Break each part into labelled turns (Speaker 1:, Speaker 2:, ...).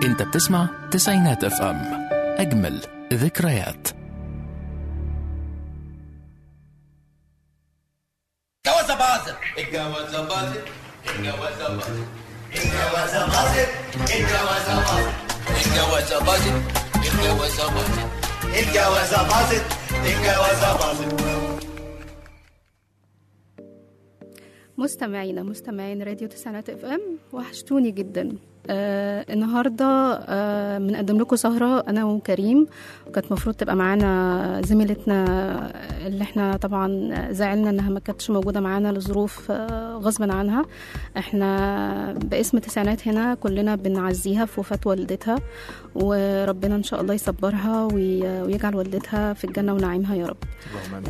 Speaker 1: انت بتسمع تسعينات اف ام اجمل ذكريات
Speaker 2: جوازة باظت الجوازة باظت الجوازة باظت الجوازة باظت الجوازة باظت الجوازة باظت الجوازة باظت الجوازة باظت الجوازة باظت
Speaker 3: مستمعينا مستمعين راديو تسعينات اف ام وحشتوني جدا آه النهارده آه بنقدم لكم سهره انا وكريم وكانت المفروض تبقى معانا زميلتنا اللي احنا طبعا زعلنا انها ما كانتش موجوده معانا لظروف آه غصبا عنها احنا باسم تسعينات هنا كلنا بنعزيها في وفاه والدتها وربنا ان شاء الله يصبرها وي- ويجعل والدتها في الجنه ونعيمها يا رب
Speaker 4: اللهم امين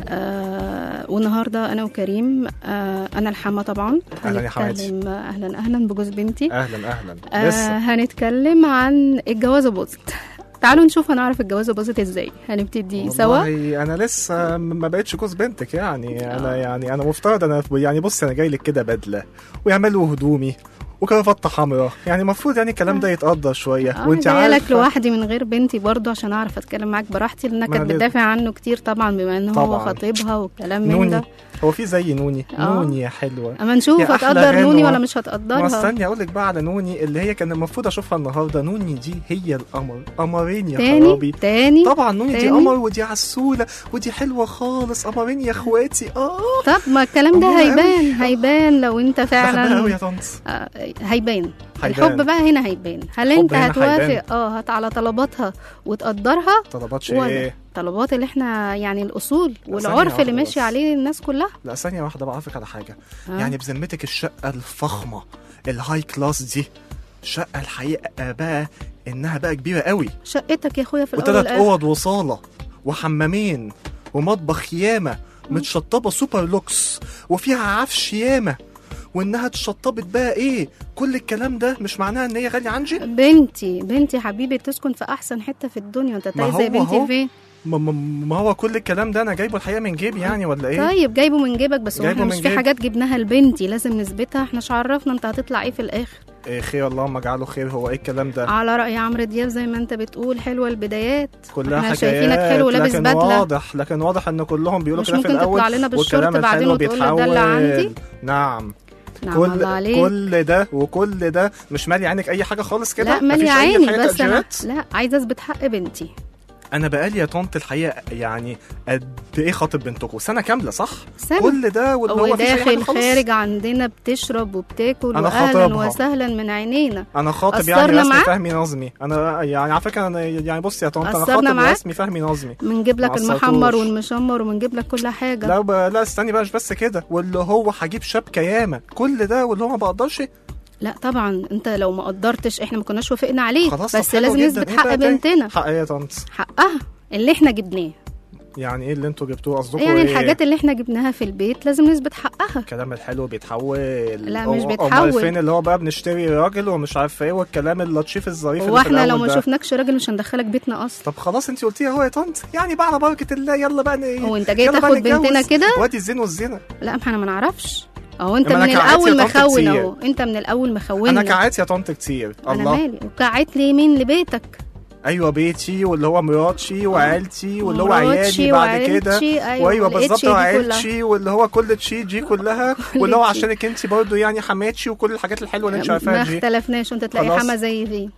Speaker 3: آه والنهارده انا وكريم آه انا الحما طبعا
Speaker 4: أهلاً يا حماتي.
Speaker 3: هنتكلم اهلا اهلا بجوز بنتي
Speaker 4: اهلا اهلا
Speaker 3: آه
Speaker 4: لسه
Speaker 3: هنتكلم عن الجوازه باظت تعالوا نشوف هنعرف الجوازه باظت ازاي هنبتدي سوا
Speaker 4: والله انا لسه ما بقتش جوز بنتك يعني انا يعني انا مفترض انا يعني بص انا جاي لك كده بدله ويعملوا هدومي وكرافته حمراء يعني المفروض يعني الكلام ده يتقدر شويه
Speaker 3: اه
Speaker 4: وانت
Speaker 3: جايه لك
Speaker 4: عارفه
Speaker 3: لوحدي من غير بنتي برضو عشان اعرف اتكلم معاك براحتي لانها
Speaker 4: ما أنا
Speaker 3: كانت
Speaker 4: لازم.
Speaker 3: بتدافع عنه كتير طبعا بما ان هو
Speaker 4: طبعاً.
Speaker 3: خطيبها والكلام من
Speaker 4: نوني
Speaker 3: ده
Speaker 4: هو في زي نوني
Speaker 3: آه.
Speaker 4: نوني يا حلوه
Speaker 3: اما نشوف
Speaker 4: يا أحلى
Speaker 3: هتقدر نوني
Speaker 4: غنوة.
Speaker 3: ولا مش
Speaker 4: ما
Speaker 3: هتقدرها
Speaker 4: استني اقول لك بقى على نوني اللي هي كان المفروض اشوفها النهارده نوني دي هي القمر قمرين يا
Speaker 3: تاني
Speaker 4: خرابي
Speaker 3: تاني
Speaker 4: طبعا نوني دي
Speaker 3: تاني؟
Speaker 4: قمر ودي عسوله ودي حلوه خالص قمرين يا اخواتي اه
Speaker 3: طب ما الكلام ده
Speaker 4: أمورة قوي.
Speaker 3: هيبان هيبان لو انت
Speaker 4: بحبها قوي
Speaker 3: فعلا
Speaker 4: يا طنط
Speaker 3: آه، هيبان
Speaker 4: هيبان.
Speaker 3: الحب بقى هنا هيبان هل
Speaker 4: الحب
Speaker 3: انت
Speaker 4: هنا
Speaker 3: هتوافق
Speaker 4: هيبان.
Speaker 3: اه هت على طلباتها وتقدرها
Speaker 4: طلباتش
Speaker 3: ولا
Speaker 4: ايه
Speaker 3: طلبات اللي احنا يعني الاصول
Speaker 4: ثانية
Speaker 3: والعرف اللي
Speaker 4: واحدة
Speaker 3: ماشي
Speaker 4: بس.
Speaker 3: عليه الناس كلها
Speaker 4: لا ثانية واحدة بعرفك على حاجة
Speaker 3: آه.
Speaker 4: يعني بذمتك الشقة الفخمة الهاي كلاس دي شقة الحقيقة بقى إنها بقى كبيرة قوي
Speaker 3: شقتك يا اخويا في الاول
Speaker 4: وثلاث
Speaker 3: والآخر.
Speaker 4: أوض وصالة وحمامين ومطبخ ياما متشطبة سوبر لوكس وفيها عفش ياما وإنها اتشطبت بقى إيه كل الكلام ده مش معناها إن هي غالية عنجي
Speaker 3: بنتي بنتي حبيبي تسكن في احسن حته في الدنيا انت
Speaker 4: ما
Speaker 3: تايه زي
Speaker 4: هو
Speaker 3: بنتي
Speaker 4: هو.
Speaker 3: فين
Speaker 4: ما- ما ما هو كل الكلام ده أنا جايبه الحقيقة من جيبي يعني ولا إيه
Speaker 3: طيب جايبه من جيبك بس هو
Speaker 4: جايبه
Speaker 3: احنا
Speaker 4: من
Speaker 3: مش في
Speaker 4: جيبي.
Speaker 3: حاجات جبناها لبنتي لازم نثبتها احنا مش عرفنا انت هتطلع ايه في الاخر
Speaker 4: إيه خير اللهم اجعله خير هو إيه الكلام ده
Speaker 3: على راي عمرو دياب زي ما انت بتقول حلوه البدايات
Speaker 4: كلها
Speaker 3: احنا
Speaker 4: حكايات
Speaker 3: شايفينك حلو ولابس
Speaker 4: لكن
Speaker 3: بدله
Speaker 4: واضح لكن واضح ان كلهم بيقولوا
Speaker 3: مش
Speaker 4: كده في
Speaker 3: ممكن
Speaker 4: الاول
Speaker 3: تطلع لنا بالشورت
Speaker 4: والكلام
Speaker 3: بعدين
Speaker 4: الحلو
Speaker 3: وتقول ده اللي عندي
Speaker 4: نعم
Speaker 3: نعم
Speaker 4: كل
Speaker 3: الله عليك
Speaker 4: كل ده وكل ده مش مالي عينك اي حاجه خالص كده
Speaker 3: لا مالي
Speaker 4: مفيش أي
Speaker 3: عيني
Speaker 4: حاجة
Speaker 3: بس انا
Speaker 4: تأجيرات؟
Speaker 3: لا عايزه اثبت حق بنتي
Speaker 4: انا بقالي يا طنط الحقيقه يعني قد ايه خاطب بنتكم سنه كامله صح
Speaker 3: سنة.
Speaker 4: كل ده واللي هو مفيش اي حاجه
Speaker 3: وداخل
Speaker 4: خالص
Speaker 3: خارج عندنا بتشرب وبتاكل
Speaker 4: أنا
Speaker 3: واهلا
Speaker 4: خاطبها.
Speaker 3: وسهلا من عينينا
Speaker 4: انا خاطب
Speaker 3: قصرنا
Speaker 4: يعني رسمي
Speaker 3: معاه؟
Speaker 4: فهمي نظمي انا يعني على فكره انا يعني بصي يا طنط انا
Speaker 3: قصرنا
Speaker 4: خاطب
Speaker 3: معاه؟
Speaker 4: رسمي فهمي نظمي
Speaker 3: بنجيب لك
Speaker 4: ما
Speaker 3: المحمر
Speaker 4: قصرتوش.
Speaker 3: والمشمر وبنجيب لك كل حاجه
Speaker 4: لا ب... لا استني بقى مش بس كده واللي هو هجيب شبكه ياما كل ده واللي هو ما بقدرش
Speaker 3: لا طبعا انت لو ما قدرتش احنا ما كناش وافقنا عليه
Speaker 4: خلاص طب
Speaker 3: بس
Speaker 4: حلو
Speaker 3: لازم
Speaker 4: جداً.
Speaker 3: نثبت
Speaker 4: إيه
Speaker 3: حق
Speaker 4: بقى تاني؟
Speaker 3: بنتنا
Speaker 4: حق ايه يا طنط
Speaker 3: حقها اللي احنا جبناه
Speaker 4: يعني ايه اللي انتوا جبتوه قصدكم
Speaker 3: يعني
Speaker 4: ايه
Speaker 3: الحاجات اللي احنا جبناها في البيت لازم نثبت حقها
Speaker 4: الكلام الحلو بيتحول
Speaker 3: لا، مش
Speaker 4: أو- أمال
Speaker 3: بيتحول.
Speaker 4: فين اللي هو بقى بنشتري راجل ومش عارفه ايه والكلام اللطيف الظريف
Speaker 3: هو
Speaker 4: اللي في
Speaker 3: احنا لو
Speaker 4: الأول
Speaker 3: ما
Speaker 4: ده.
Speaker 3: شفناكش راجل مش هندخلك بيتنا اصلا
Speaker 4: طب خلاص انت قلتيها اهو يا طنط يعني بقى على بركه الله يلا بقى ن...
Speaker 3: هو انت جاي
Speaker 4: يلا بقى
Speaker 3: تاخد بنتنا
Speaker 4: نتجوز.
Speaker 3: كده
Speaker 4: وادي الزين والزنا
Speaker 3: لا ما احنا ما نعرفش اهو انت
Speaker 4: ما أنا
Speaker 3: من
Speaker 4: كعادتي
Speaker 3: الاول
Speaker 4: يا طنط
Speaker 3: مخون
Speaker 4: كتير.
Speaker 3: اهو انت من الاول مخون
Speaker 4: انا كعات يا طنط كتير
Speaker 3: انا
Speaker 4: الله
Speaker 3: مالي وكعت لي مين لبيتك
Speaker 4: ايوه بيتي واللي هو مراتي وعيلتي واللي هو
Speaker 3: مراتي
Speaker 4: عيالي بعد كده
Speaker 3: وعيلتي، أيوة،
Speaker 4: وايوه
Speaker 3: والإتشي
Speaker 4: بالظبط
Speaker 3: دي كلها.
Speaker 4: وعيلتي واللي هو كل تشي دي كلها واللي هو
Speaker 3: تشي.
Speaker 4: عشانك انت برضه يعني حماتي وكل الحاجات الحلوه اللي انت
Speaker 3: ما
Speaker 4: عارفاها دي
Speaker 3: اختلفناش وانت تلاقي
Speaker 4: خلاص.
Speaker 3: حما زي دي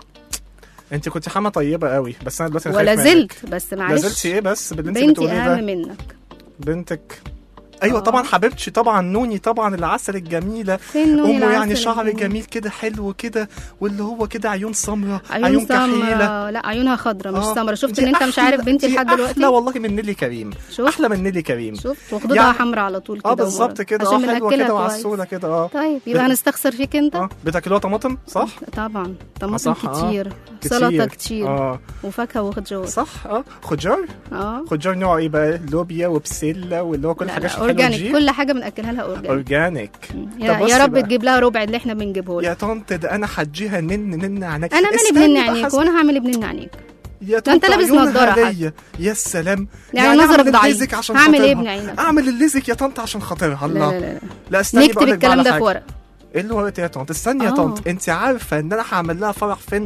Speaker 4: انت كنت حما طيبه قوي بس انا دلوقتي
Speaker 3: ولا
Speaker 4: خايف منك.
Speaker 3: زلت بس
Speaker 4: لا
Speaker 3: معلش
Speaker 4: زلتي ايه بس باللي انت
Speaker 3: بنتي
Speaker 4: بتقوليه
Speaker 3: اهم
Speaker 4: ده
Speaker 3: منك
Speaker 4: بنتك ايوه
Speaker 3: آه.
Speaker 4: طبعا حبيبتي طبعا نوني طبعا العسل الجميله
Speaker 3: فين نوني
Speaker 4: امه يعني
Speaker 3: العسل
Speaker 4: شعر
Speaker 3: الجميل؟
Speaker 4: جميل كده حلو كده واللي هو كده عيون سمراء
Speaker 3: عيون,
Speaker 4: عيون كحيله
Speaker 3: سمرا لا عيونها خضرا مش
Speaker 4: آه.
Speaker 3: سمرا شفت
Speaker 4: دي
Speaker 3: ان انت مش
Speaker 4: أحلى-
Speaker 3: عارف بنتي
Speaker 4: دي
Speaker 3: لحد دلوقتي
Speaker 4: احلى والله من نيلي كريم
Speaker 3: شوف
Speaker 4: احلى من نيلي كريم
Speaker 3: شفت وخدودها
Speaker 4: يعني-
Speaker 3: حمرا على طول كده
Speaker 4: اه بالظبط
Speaker 3: ومرة.
Speaker 4: كده
Speaker 3: عشان
Speaker 4: اه حلوه
Speaker 3: بنأكلها
Speaker 4: كده
Speaker 3: كويس.
Speaker 4: وعسوله كده اه
Speaker 3: طيب يبقى هنستخسر فيك انت
Speaker 4: اه بتاكلوها طماطم صح؟
Speaker 3: طبعا طماطم
Speaker 4: صح، آه.
Speaker 3: كتير سلطه كتير
Speaker 4: اه
Speaker 3: وفاكهه وخضار
Speaker 4: صح اه خضار
Speaker 3: اه
Speaker 4: خضار نوع ايه بقى لوبيا وبسله واللي هو كل
Speaker 3: لا
Speaker 4: الحاجات
Speaker 3: لا
Speaker 4: الحلوه
Speaker 3: اورجانيك
Speaker 4: دي
Speaker 3: كل حاجه بناكلها لها اورجانيك
Speaker 4: اورجانيك
Speaker 3: يا,
Speaker 4: طب بصي
Speaker 3: يا رب
Speaker 4: بقى.
Speaker 3: تجيب لها ربع اللي احنا بنجيبه لها
Speaker 4: يا طنط ده انا حجيها نن نن عنك
Speaker 3: انا مالي
Speaker 4: استني
Speaker 3: بنن
Speaker 4: بقى
Speaker 3: عينيك
Speaker 4: حسب-
Speaker 3: وانا هعمل ابن عينيك
Speaker 4: يا
Speaker 3: ده أنت
Speaker 4: طنط
Speaker 3: لابس
Speaker 4: عيونها
Speaker 3: نضارة حتى.
Speaker 4: ليا. يا سلام
Speaker 3: يعني نظرك
Speaker 4: أعمل
Speaker 3: ضعيف.
Speaker 4: الليزك عشان
Speaker 3: هعمل
Speaker 4: خاطرها.
Speaker 3: إيه ابن عينك؟
Speaker 4: اعمل الليزك يا طنط عشان خاطرها الله
Speaker 3: لا لا لا
Speaker 4: لا استني
Speaker 3: نكتب
Speaker 4: بقولك بقى
Speaker 3: الكلام
Speaker 4: على
Speaker 3: ده
Speaker 4: حاجة.
Speaker 3: في ورق
Speaker 4: ايه اللي ورقه يا طنط استني يا
Speaker 3: آه.
Speaker 4: طنط انت عارفه ان انا هعمل لها فرح فين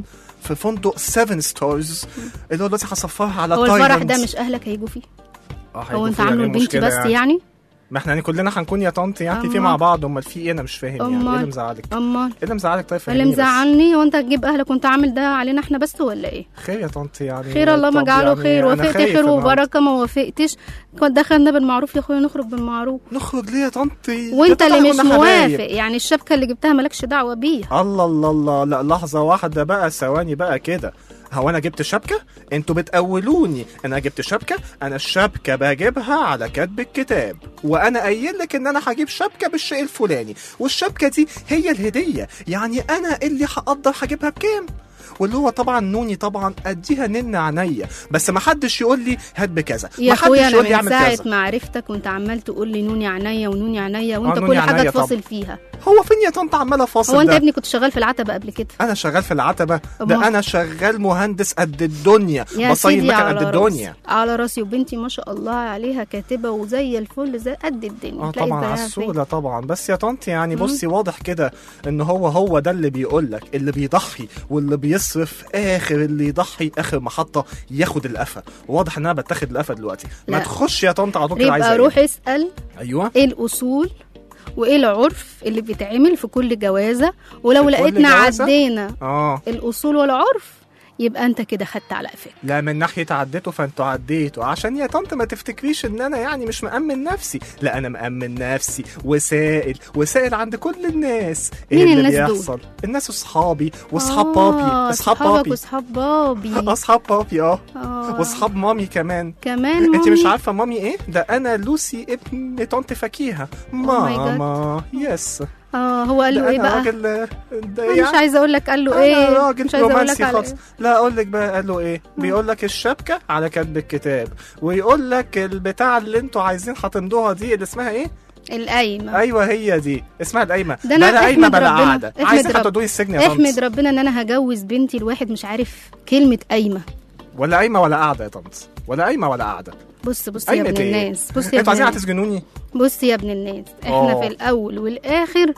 Speaker 4: في فندق 7 ستارز اللي هو دلوقتي هسفرها على
Speaker 3: هو الفرح
Speaker 4: تايلاند.
Speaker 3: ده مش اهلك هيجوا فيه
Speaker 4: آه،
Speaker 3: هو
Speaker 4: هيبقوا
Speaker 3: انت
Speaker 4: فيه
Speaker 3: عامله
Speaker 4: يعني
Speaker 3: لبنتي
Speaker 4: مشكلة
Speaker 3: بس يعني
Speaker 4: ما احنا يعني كلنا هنكون يا طنط يعني في
Speaker 3: أمال.
Speaker 4: مع بعض امال في ايه انا مش فاهم يعني ايه
Speaker 3: أمال.
Speaker 4: اللي مزعلك
Speaker 3: امال
Speaker 4: ايه اللي مزعلك طيب
Speaker 3: اللي
Speaker 4: فهميني بس.
Speaker 3: مزعلني وانت هتجيب اهلك وانت عامل ده علينا احنا بس ولا ايه
Speaker 4: خير يا طنط يعني
Speaker 3: خير الله ما
Speaker 4: طب
Speaker 3: جعله
Speaker 4: يعني
Speaker 3: خير
Speaker 4: أنا
Speaker 3: وافقت
Speaker 4: خايف
Speaker 3: خير
Speaker 4: النهاردة.
Speaker 3: وبركه ما وافقتش كنت دخلنا بالمعروف يا اخويا نخرج بالمعروف
Speaker 4: نخرج ليه يا طنطي
Speaker 3: وانت
Speaker 4: يا طنط
Speaker 3: اللي
Speaker 4: إحنا
Speaker 3: مش
Speaker 4: كنا حبايب.
Speaker 3: موافق يعني الشبكه اللي جبتها مالكش دعوه بيها
Speaker 4: الله الله الله لا لحظة واحدة بقى ثواني بقى كده هو انا جبت شبكة انتوا بتقولوني انا جبت شبكة انا الشبكة بجيبها على كتب الكتاب وانا قايل لك ان انا هجيب شبكة بالشيء الفلاني والشبكة دي هي الهدية يعني انا اللي هقدر هجيبها بكام واللي هو طبعا نوني طبعا اديها نن عينيا بس ما حدش يقول لي هات بكذا
Speaker 3: يا
Speaker 4: ما حدش
Speaker 3: اخويا انا
Speaker 4: يقول لي
Speaker 3: من
Speaker 4: اعمل
Speaker 3: ساعه
Speaker 4: كذا
Speaker 3: ما عرفتك وانت عمال تقول لي نوني عينيا ونوني عينيا وانت
Speaker 4: نوني
Speaker 3: كل حاجه
Speaker 4: عينيا
Speaker 3: تفاصل
Speaker 4: طبعا.
Speaker 3: فيها
Speaker 4: هو فين يا طنط عماله فاصل
Speaker 3: هو انت
Speaker 4: ده
Speaker 3: يا ابني كنت شغال في العتبه قبل كده
Speaker 4: انا شغال في العتبه
Speaker 3: أمال.
Speaker 4: ده انا شغال مهندس قد الدنيا
Speaker 3: يا
Speaker 4: بصين
Speaker 3: سيدي
Speaker 4: مكان
Speaker 3: على
Speaker 4: قد
Speaker 3: راسي
Speaker 4: الدنيا
Speaker 3: على راسي وبنتي ما شاء الله عليها كاتبه وزي الفل زي قد الدنيا
Speaker 4: اه
Speaker 3: تلاقي
Speaker 4: طبعا
Speaker 3: زيها فين.
Speaker 4: عسولة طبعا بس يا طنط يعني
Speaker 3: مم.
Speaker 4: بصي واضح كده ان هو هو ده اللي بيقول لك اللي بيضحي واللي بيصرف اخر اللي يضحي اخر محطه ياخد القفا واضح ان انا بتاخد القفا دلوقتي ما
Speaker 3: لا.
Speaker 4: تخش يا طنط على طول كده عايزه
Speaker 3: يبقى
Speaker 4: إيه؟
Speaker 3: روح اسال
Speaker 4: ايوه
Speaker 3: ايه الاصول وايه العرف اللي بيتعمل في كل جوازه ولو
Speaker 4: في كل
Speaker 3: لقيتنا
Speaker 4: جوازة؟
Speaker 3: عدينا
Speaker 4: اه
Speaker 3: الاصول والعرف يبقى انت كده خدت على قفاك
Speaker 4: لا من ناحيه عديته فانتوا عديتوا عشان يا طنط ما تفتكريش ان انا يعني مش مأمن نفسي لا انا مأمن نفسي وسائل وسائل عند كل الناس ايه
Speaker 3: مين
Speaker 4: اللي
Speaker 3: الناس دول؟
Speaker 4: بيحصل الناس اصحابي واصحاب
Speaker 3: آه،
Speaker 4: بابي اصحاب
Speaker 3: صحابك
Speaker 4: بابي
Speaker 3: واصحاب بابي
Speaker 4: اصحاب بابي اه
Speaker 3: آه.
Speaker 4: واصحاب مامي كمان
Speaker 3: كمان
Speaker 4: انت مش
Speaker 3: مامي.
Speaker 4: عارفه مامي ايه ده انا لوسي ابن طنط فكيهه
Speaker 3: my God.
Speaker 4: ماما يس
Speaker 3: اه هو قال له
Speaker 4: ده
Speaker 3: ايه
Speaker 4: انا
Speaker 3: بقى
Speaker 4: راجل ده
Speaker 3: أنا مش عايزه اقول لك قال له
Speaker 4: انا
Speaker 3: ايه
Speaker 4: راجل
Speaker 3: مش عايزه اقول
Speaker 4: رومانسي
Speaker 3: لك على
Speaker 4: خالص
Speaker 3: إيه.
Speaker 4: لا اقول لك بقى قال له ايه بيقول لك الشبكه على كتب الكتاب ويقول لك البتاع اللي انتوا عايزين هتمضوها دي اللي اسمها ايه
Speaker 3: القايمه
Speaker 4: ايوه هي دي اسمها القايمه
Speaker 3: ده أنا
Speaker 4: بلا قايمه
Speaker 3: احمد
Speaker 4: بلا
Speaker 3: ربنا-
Speaker 4: قعده
Speaker 3: احمد
Speaker 4: عايزين
Speaker 3: رب-
Speaker 4: هتودوني السجن يا
Speaker 3: احمد
Speaker 4: طنط
Speaker 3: ربنا ان انا هجوز بنتي الواحد مش عارف كلمه قايمه
Speaker 4: ولا قايمه ولا قعده يا طنط ولا قايمه ولا قعده
Speaker 3: بص بص يا
Speaker 4: قايمه
Speaker 3: ابن
Speaker 4: ايه
Speaker 3: الناس بص يا
Speaker 4: انتوا
Speaker 3: ابن
Speaker 4: عايزين
Speaker 3: الناس
Speaker 4: هتسجنوني
Speaker 3: بص يا ابن الناس احنا
Speaker 4: آه.
Speaker 3: في الاول والاخر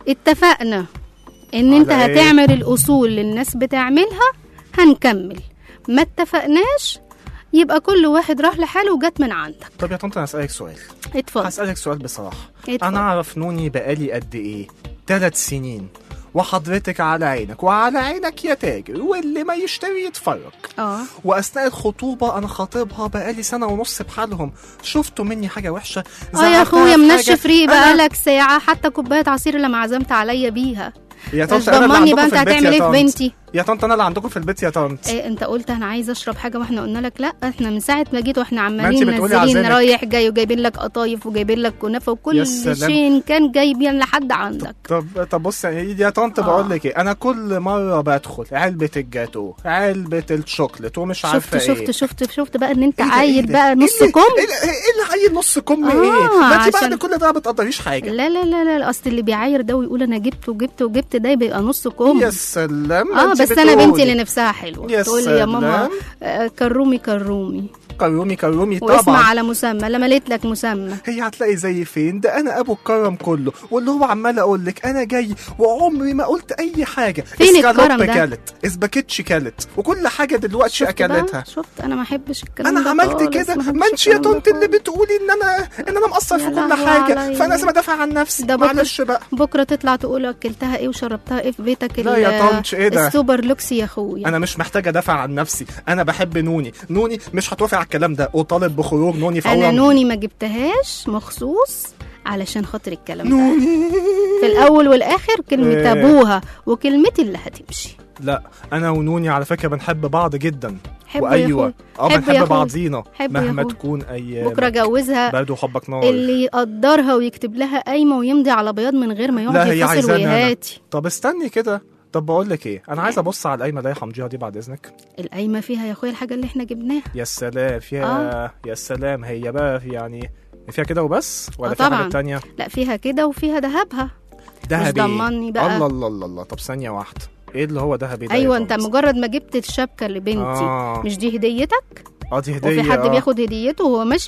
Speaker 3: اتفقنا ان انت
Speaker 4: على إيه؟
Speaker 3: هتعمل الاصول اللي الناس بتعملها هنكمل ما اتفقناش يبقى كل واحد راح لحاله وجت من عندك
Speaker 4: طب يا طنط انا اسالك سؤال
Speaker 3: اتفضل
Speaker 4: هسألك سؤال بصراحة
Speaker 3: اتفضل.
Speaker 4: أنا أعرف نوني بقالي قد إيه؟ ثلاث سنين وحضرتك على عينك وعلى عينك يا تاجر واللي ما يشتري يتفرج
Speaker 3: اه
Speaker 4: واثناء الخطوبه انا خاطبها بقالي سنه ونص بحالهم شفتوا مني حاجه وحشه
Speaker 3: اه يا
Speaker 4: زعلتها
Speaker 3: اخويا
Speaker 4: في
Speaker 3: منشف
Speaker 4: حاجة؟
Speaker 3: ريق
Speaker 4: أنا-
Speaker 3: بقالك ساعه حتى كوبايه عصير لما عزمت عليا بيها
Speaker 4: يا
Speaker 3: مش
Speaker 4: طنط انا اللي
Speaker 3: ضمني
Speaker 4: عندكم
Speaker 3: بقى
Speaker 4: في
Speaker 3: انت
Speaker 4: البيت
Speaker 3: هتعمل
Speaker 4: يا
Speaker 3: ايه في
Speaker 4: طنط
Speaker 3: بنتي
Speaker 4: يا طنط انا اللي عندكم في البيت يا طنط
Speaker 3: إيه انت قلت انا عايزه اشرب حاجه واحنا قلنا لك لا احنا من ساعه ما جيت واحنا
Speaker 4: انت
Speaker 3: عمالين
Speaker 4: بتقولي
Speaker 3: نازلين
Speaker 4: عزمك.
Speaker 3: رايح جاي وجايبين لك قطايف وجايبين لك كنافه وكل
Speaker 4: يا سلام.
Speaker 3: شيء كان جايبين لحد عندك
Speaker 4: طب طب بص يا طنط
Speaker 3: آه.
Speaker 4: بقول لك ايه انا كل مره بدخل علبه الجاتو علبه الشوكليت ومش عارفه
Speaker 3: شفت
Speaker 4: ايه
Speaker 3: شفت شفت شفت بقى ان انت
Speaker 4: إيه ده؟
Speaker 3: عايل
Speaker 4: إيه ده؟
Speaker 3: بقى
Speaker 4: إيه
Speaker 3: نص
Speaker 4: اللي-
Speaker 3: كم
Speaker 4: ايه اللي- إيه اللي عيل نص كم
Speaker 3: آه،
Speaker 4: ايه ما انت بعد
Speaker 3: عشان-
Speaker 4: كل ده ما بتقدريش حاجه
Speaker 3: لا لا لا لا اصل اللي بيعاير ده ويقول انا جبت وجبت وجبت ده بيبقى نص كم
Speaker 4: يا سلام
Speaker 3: اه
Speaker 4: أنت
Speaker 3: بس انا
Speaker 4: بتقولي.
Speaker 3: بنتي اللي نفسها حلوه
Speaker 4: يا
Speaker 3: تقول لي يا ماما
Speaker 4: سلام.
Speaker 3: آه، كرومي كرومي
Speaker 4: كرومي كرومي
Speaker 3: واسمع
Speaker 4: طبعا
Speaker 3: على مسمى لما لقيت لك مسمى
Speaker 4: هي هتلاقي زي فين ده انا ابو الكرم كله واللي هو عمال اقول لك انا جاي وعمري ما قلت اي حاجه
Speaker 3: فين
Speaker 4: اسكالوب
Speaker 3: الكرم ده؟
Speaker 4: كلت اسباجيتشي كلت وكل حاجه دلوقتي
Speaker 3: شفت بقى؟
Speaker 4: اكلتها
Speaker 3: شفت انا ما احبش الكلام
Speaker 4: انا
Speaker 3: ده
Speaker 4: عملت
Speaker 3: خالص،
Speaker 4: كده
Speaker 3: ما
Speaker 4: ما
Speaker 3: أحبش
Speaker 4: انت يا
Speaker 3: الكلام ده
Speaker 4: طنط اللي
Speaker 3: خالص.
Speaker 4: بتقولي ان انا ان انا مقصر
Speaker 3: يا
Speaker 4: في كل
Speaker 3: لهوي
Speaker 4: حاجه
Speaker 3: عليا.
Speaker 4: فانا لازم ادافع عن نفسي
Speaker 3: ده بكرة-
Speaker 4: معلش بقى
Speaker 3: بكره تطلع تقول اكلتها ايه وشربتها ايه في بيتك
Speaker 4: لا
Speaker 3: ال-
Speaker 4: يا طنط، إيه ده؟
Speaker 3: السوبر لوكس يا اخويا
Speaker 4: انا مش محتاج ادافع عن نفسي انا بحب نوني نوني مش هتوافق على الكلام ده وطالب بخروج نوني فورا
Speaker 3: انا نوني ما جبتهاش مخصوص علشان خاطر الكلام ده
Speaker 4: نوني
Speaker 3: في الاول والاخر كلمه
Speaker 4: إيه.
Speaker 3: ابوها وكلمتي اللي هتمشي
Speaker 4: لا انا ونوني على فكره بنحب بعض جدا
Speaker 3: حبه يا
Speaker 4: وايوه
Speaker 3: أخوي.
Speaker 4: اه
Speaker 3: حبه يا
Speaker 4: بنحب
Speaker 3: أخوي.
Speaker 4: بعضينا
Speaker 3: حبه يا
Speaker 4: مهما
Speaker 3: أخوي.
Speaker 4: تكون ايام
Speaker 3: بكره جوزها
Speaker 4: برد وحبك نار
Speaker 3: اللي يقدرها ويكتب لها قايمه ويمضي على بياض من غير ما
Speaker 4: لا
Speaker 3: يقعد
Speaker 4: هي
Speaker 3: يتصل
Speaker 4: عايزاني أنا.
Speaker 3: ويهاتي
Speaker 4: طب استني كده طب بقول لك ايه انا عايز ابص على القايمه اللي هي همضيها دي بعد اذنك
Speaker 3: القايمه فيها يا اخويا الحاجه اللي احنا جبناها
Speaker 4: يا سلام فيها يا سلام هي بقى في يعني فيها كده وبس ولا
Speaker 3: آه
Speaker 4: فيها
Speaker 3: طبعاً.
Speaker 4: حاجات تانية
Speaker 3: لا فيها كده وفيها ذهبها
Speaker 4: دهبي
Speaker 3: ضمني بقى.
Speaker 4: الله الله الله الله طب ثانيه واحده ايه اللي هو دهبي ده يا
Speaker 3: ايوه انت
Speaker 4: طنط؟
Speaker 3: مجرد ما جبت الشبكه لبنتي
Speaker 4: آه.
Speaker 3: مش دي هديتك
Speaker 4: اه دي هديه
Speaker 3: وفي حد
Speaker 4: آه.
Speaker 3: بياخد هديته وهو ماشي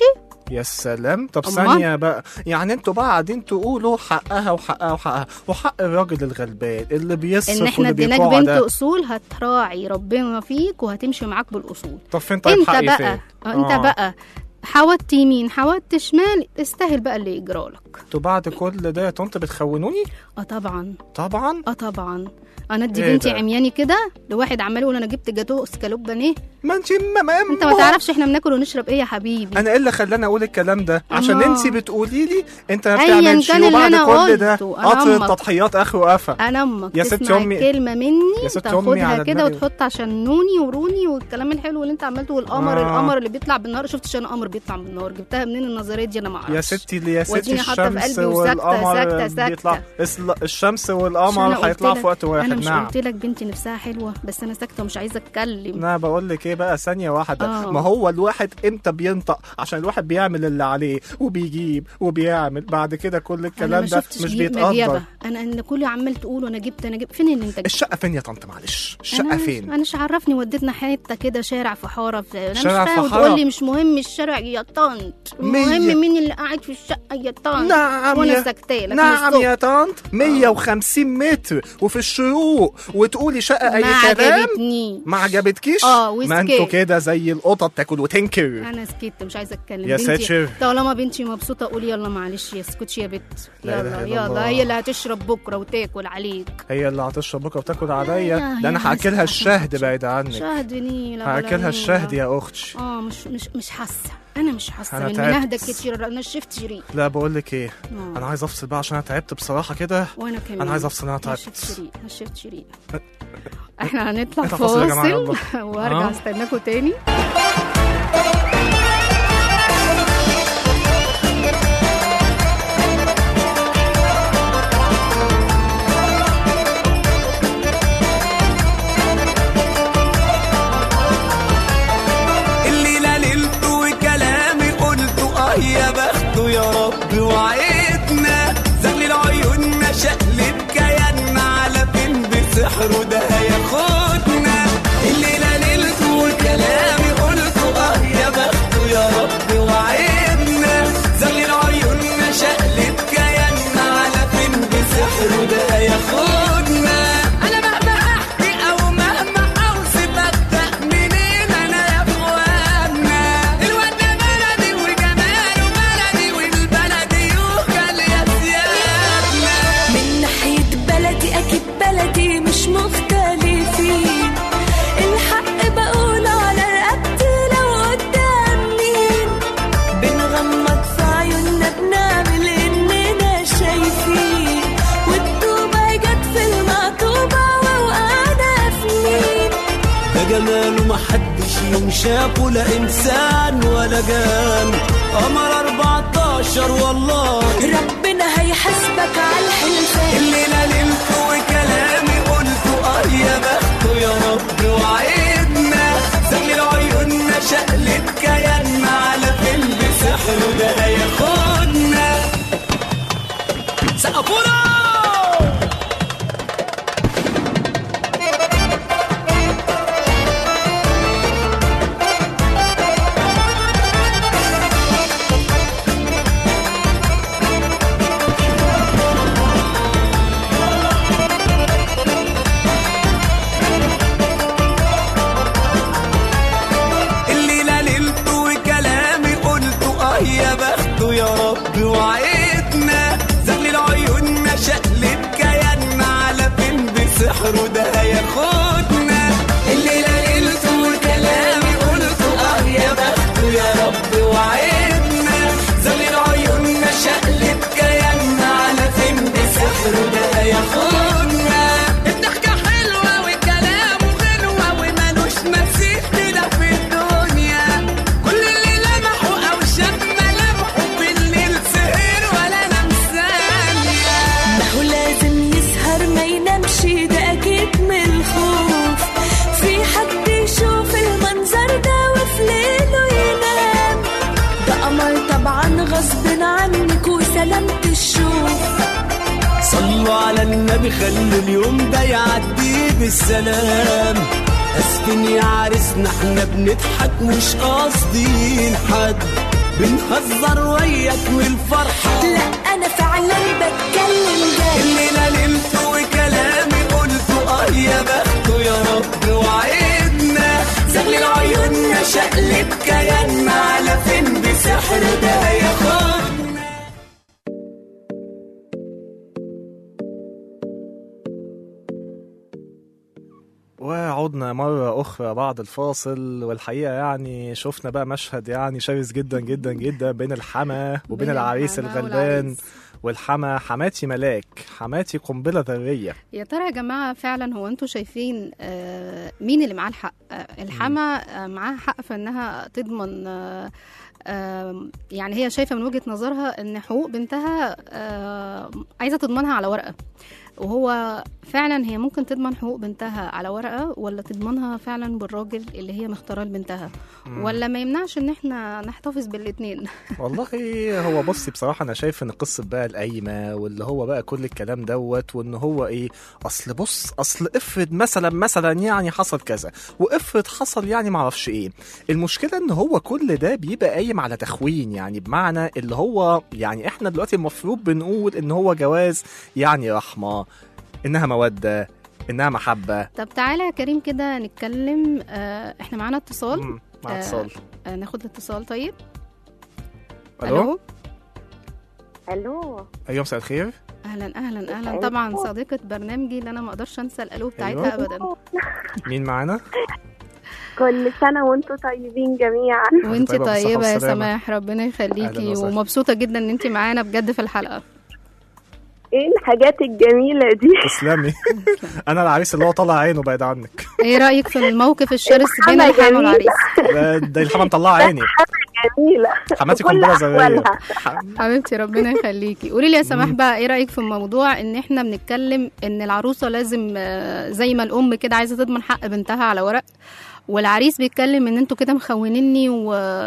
Speaker 4: يا سلام طب
Speaker 3: أمال؟
Speaker 4: ثانية بقى يعني انتوا بقى قاعدين تقولوا حقها وحقها وحقها وحق الراجل الغلبان اللي بيصرف
Speaker 3: ان احنا
Speaker 4: واللي
Speaker 3: اديناك
Speaker 4: بيقع
Speaker 3: بنت
Speaker 4: ده
Speaker 3: اصول هتراعي ربنا فيك وهتمشي معاك بالاصول
Speaker 4: طب فين طيب
Speaker 3: انت
Speaker 4: حقي
Speaker 3: بقى
Speaker 4: فين؟
Speaker 3: آه. انت
Speaker 4: آه.
Speaker 3: بقى حودت يمين حودت شمال استاهل بقى اللي يجرالك
Speaker 4: انتوا بعد كل ده يا طنط بتخونوني
Speaker 3: اه طبعا
Speaker 4: طبعا
Speaker 3: اه طبعا انا ادي
Speaker 4: إيه
Speaker 3: بنتي
Speaker 4: ده؟
Speaker 3: عمياني كده لواحد عمال يقول انا جبت جاتوه اسكالوب بانيه
Speaker 4: ما انت ما
Speaker 3: انت ما تعرفش احنا بناكل ونشرب ايه يا حبيبي
Speaker 4: انا ايه اللي خلاني اقول الكلام ده عشان
Speaker 3: آه.
Speaker 4: انت بتقولي لي انت ما
Speaker 3: أياً
Speaker 4: بتعملش
Speaker 3: كان اللي
Speaker 4: وبعد
Speaker 3: أنا
Speaker 4: كل ده
Speaker 3: قلته، أنا
Speaker 4: قطر
Speaker 3: أمك.
Speaker 4: التضحيات اخر وقفا
Speaker 3: انا امك
Speaker 4: يا ست
Speaker 3: تسمع
Speaker 4: أمي-
Speaker 3: الكلمه مني
Speaker 4: يا ست أمي
Speaker 3: تاخدها
Speaker 4: على
Speaker 3: كده
Speaker 4: دماغي.
Speaker 3: وتحط عشان نوني وروني والكلام الحلو اللي انت عملته والقمر
Speaker 4: آه.
Speaker 3: القمر اللي بيطلع بالنهار شفتش انا قمر بيطلع بالنهار جبتها منين النظريه دي انا ما اعرفش
Speaker 4: يا ستي اللي يا ستي
Speaker 3: واديني حاطة في
Speaker 4: الشمس
Speaker 3: قلبي وساكتة-
Speaker 4: والقمر
Speaker 3: ساكتة- ساكتة.
Speaker 4: بيطلع السل- الشمس
Speaker 3: مش أنا
Speaker 4: والقمر
Speaker 3: قلت
Speaker 4: هيطلعوا
Speaker 3: لك-
Speaker 4: في وقت واحد
Speaker 3: انا مش
Speaker 4: نعم
Speaker 3: قلت لك بنتي نفسها حلوه بس انا ساكته ومش عايزه اتكلم
Speaker 4: انا بقول لك ايه بقى ثانيه واحده
Speaker 3: آه.
Speaker 4: ما هو الواحد امتى بينطق عشان الواحد بيعمل اللي عليه وبيجيب وبيعمل بعد كده كل
Speaker 3: انا
Speaker 4: الكلام
Speaker 3: ما
Speaker 4: ده
Speaker 3: شفتش
Speaker 4: مش
Speaker 3: جي-
Speaker 4: بيتقدر
Speaker 3: مجيبة. انا ان كل عمال تقول وانا جبت انا جبت فين اللي انت جبت
Speaker 4: الشقه فين يا طنط معلش الشقه
Speaker 3: انا
Speaker 4: فين
Speaker 3: انا مش عرفني وديتنا حته كده شارع في حاره في انا
Speaker 4: شارع
Speaker 3: مش
Speaker 4: في
Speaker 3: فاهم
Speaker 4: حارة؟
Speaker 3: وتقول لي مش مهم الشارع يا طنط
Speaker 4: مية.
Speaker 3: المهم مين اللي قاعد في الشقه يا طنط
Speaker 4: نعم
Speaker 3: وانا
Speaker 4: يا-
Speaker 3: ساكته لك من
Speaker 4: نعم
Speaker 3: الصبح.
Speaker 4: يا طنط 150 متر وفي الشروق وتقولي شقه اي
Speaker 3: ما
Speaker 4: كلام
Speaker 3: عجبتني
Speaker 4: ما عجبتكيش
Speaker 3: آه،
Speaker 4: ما
Speaker 3: وسكت.
Speaker 4: انتوا كده زي القطط تاكل وتنكر
Speaker 3: انا سكت مش عايزه اتكلم
Speaker 4: يا
Speaker 3: بنتي-
Speaker 4: ساتر.
Speaker 3: طالما بنتي مبسوطه قولي يلا معلش يا اسكتش يا بت
Speaker 4: لا إله
Speaker 3: يلا
Speaker 4: إلا الله.
Speaker 3: يلا هي اللي هتشرب بكره وتاكل عليك
Speaker 4: هي اللي هتشرب بكره وتاكل عليا
Speaker 3: يا-
Speaker 4: ده
Speaker 3: يا
Speaker 4: انا هاكلها
Speaker 3: عسل.
Speaker 4: الشهد بعيد عنك
Speaker 3: شهد نيلة ولا
Speaker 4: هاكلها
Speaker 3: نيلة.
Speaker 4: الشهد يا اختي
Speaker 3: اه مش مش مش حاسه انا مش حاسه
Speaker 4: أنا
Speaker 3: من
Speaker 4: تعبت.
Speaker 3: منهدك كتير انا شفت شريك
Speaker 4: لا بقول لك ايه
Speaker 3: آه.
Speaker 4: انا عايز افصل بقى عشان انا تعبت بصراحه كده
Speaker 3: وانا كمان
Speaker 4: انا عايز افصل انا تعبت
Speaker 3: نشفت شريك نشفت شريك احنا هنطلع
Speaker 4: إحنا فاصل يا جماعة،
Speaker 3: فاصل
Speaker 4: يلا.
Speaker 3: وارجع
Speaker 4: آه.
Speaker 3: استناكم تاني
Speaker 5: الليلة ليلته وكلامي قلته اه يا بخته يا رب وعيتنا زغلل عيوننا شقلب كياننا على فين بسحره ده هياخدنا الليلة ليلته وكلامي قلته اه يا بخته يا رب وعيتنا زغلل عيوننا شقلب كياننا على فين بسحره ده هياخدنا انا مهما احكي او مهما اوصف ابدا منين انا يا اخوانا الواد ده بلدي وجماله بلدي والبلدي يوكل يا سيادنا
Speaker 6: من ناحية بلدي أكيد بلدي مش مختلفين الحق بقول على رقبتي لو قدام مين بنغمض في عيوننا بنعمل إننا شايفين والطوبة جت في المقطوبة ووقعنا في مين
Speaker 5: ده جماله محدش يوم شافه لا انسان ولا جان قمر 14 والله
Speaker 6: ربنا هيحاسبك على الحلفان
Speaker 5: الليلة ليلته وكلامي قلته اه يا بخته يا رب وعيدنا زغلل عيوننا شقلب كياننا على فيلم سحره ده هياخدنا سقفونا الليلة ليلته وكلامي قلته اه يا بخته يا رب وعيتنا زغلل عيوننا شقلب كياننا على فين بسحره ده هياخدنا الليلة ليلته وكلامي قلته اه يا بخته يا رب وعيتنا زغلل عيوننا شقلب كياننا على فين بسحره ده هياخدنا الضحكة حلوة وكلامه غنوة ومالوش مثيل كده في الدنيا كل اللي لمحه أو شاف ملامحه بالليل سهر ولا نام ثانية
Speaker 6: ما هو لازم يسهر ما ينامش ده اكيد من الخوف في حد يشوف المنظر ده وفي ليله ينام ده قمر طبعا غصب عنك وسلامة الشوف
Speaker 5: صلوا على النبي خلي اليوم ده يعدي بالسلام اسفين يا عرسنا احنا بنضحك مش قاصدين حد بنهزر وياك من الفرحة
Speaker 6: لا انا فعلا بتكلم جد
Speaker 5: الليلة نلت وكلامي قلته اه يا بخته يا رب وعدنا زغلل عيوننا شقلب كياننا على فين بسحر ده ياخدنا
Speaker 4: وعدنا مرة أخرى بعد الفاصل والحقيقة يعني شفنا بقى مشهد يعني شرس جدا جدا جدا بين الحما وبين
Speaker 3: بين
Speaker 4: العريس
Speaker 3: الحما
Speaker 4: الغلبان
Speaker 3: والعريس.
Speaker 4: والحما حماتي ملاك حماتي قنبلة ذرية
Speaker 3: يا ترى يا جماعة فعلا هو انتوا شايفين آه، مين اللي معاه الحق آه، الحما آه، معاها حق في انها تضمن آه، آه، يعني هي شايفة من وجهة نظرها ان حقوق بنتها آه، عايزة تضمنها على ورقة وهو فعلا هي ممكن تضمن حقوق بنتها على ورقة ولا تضمنها فعلا بالراجل اللي هي مختاراه لبنتها ولا ما يمنعش ان احنا نحتفظ بالاتنين
Speaker 4: والله هو بصي بصراحة أنا شايف إن قصة بقى القايمة واللي هو بقى كل الكلام دوت وإن هو إيه أصل بص أصل افرض مثلا مثلا يعني حصل كذا وافرض حصل يعني معرفش إيه المشكلة إن هو كل ده بيبقى قايم على تخوين يعني بمعنى اللي هو يعني إحنا دلوقتي المفروض بنقول إن هو جواز يعني رحمة إنها مودة إنها محبة
Speaker 3: طب تعالى يا كريم كده نتكلم آه، احنا معانا اتصال
Speaker 4: مم، مع
Speaker 3: آه،
Speaker 4: اتصال
Speaker 3: آه، ناخد الاتصال طيب
Speaker 4: ألو
Speaker 7: الو
Speaker 4: أيوة مساء الخير
Speaker 3: اهلا اهلا اهلا
Speaker 7: ألو.
Speaker 3: طبعا صديقه برنامجي اللي انا ما اقدرش انسى الالو بتاعتها
Speaker 4: أيوة.
Speaker 3: ابدا
Speaker 4: مين معانا؟
Speaker 7: كل سنه وانتم طيبين جميعا
Speaker 3: وانتي
Speaker 4: طيبة بالصحة
Speaker 3: طيبه يا
Speaker 4: والسلامة.
Speaker 3: سماح ربنا
Speaker 4: أهلاً
Speaker 3: يخليكي
Speaker 4: وسهلاً.
Speaker 3: ومبسوطه جدا ان انتي معانا بجد في الحلقه
Speaker 7: ايه الحاجات الجميله دي
Speaker 4: تسلمي انا العريس اللي هو طالع عينه بعيد عنك
Speaker 3: ايه رايك في الموقف الشرس بين
Speaker 7: الحما
Speaker 3: الحما
Speaker 7: جميلة.
Speaker 3: والعريس
Speaker 4: ده, ده الحما مطلعه عيني
Speaker 7: جميله
Speaker 4: حماتي
Speaker 7: بكل
Speaker 4: قنبله ذريه
Speaker 7: أحوالها.
Speaker 4: ح-
Speaker 3: حبيبتي ربنا يخليكي قولي لي يا سماح بقى ايه رايك في الموضوع ان احنا بنتكلم ان العروسه لازم آه، زي ما الام كده عايزه تضمن حق بنتها على ورق والعريس بيتكلم ان انتوا كده مخونيني و...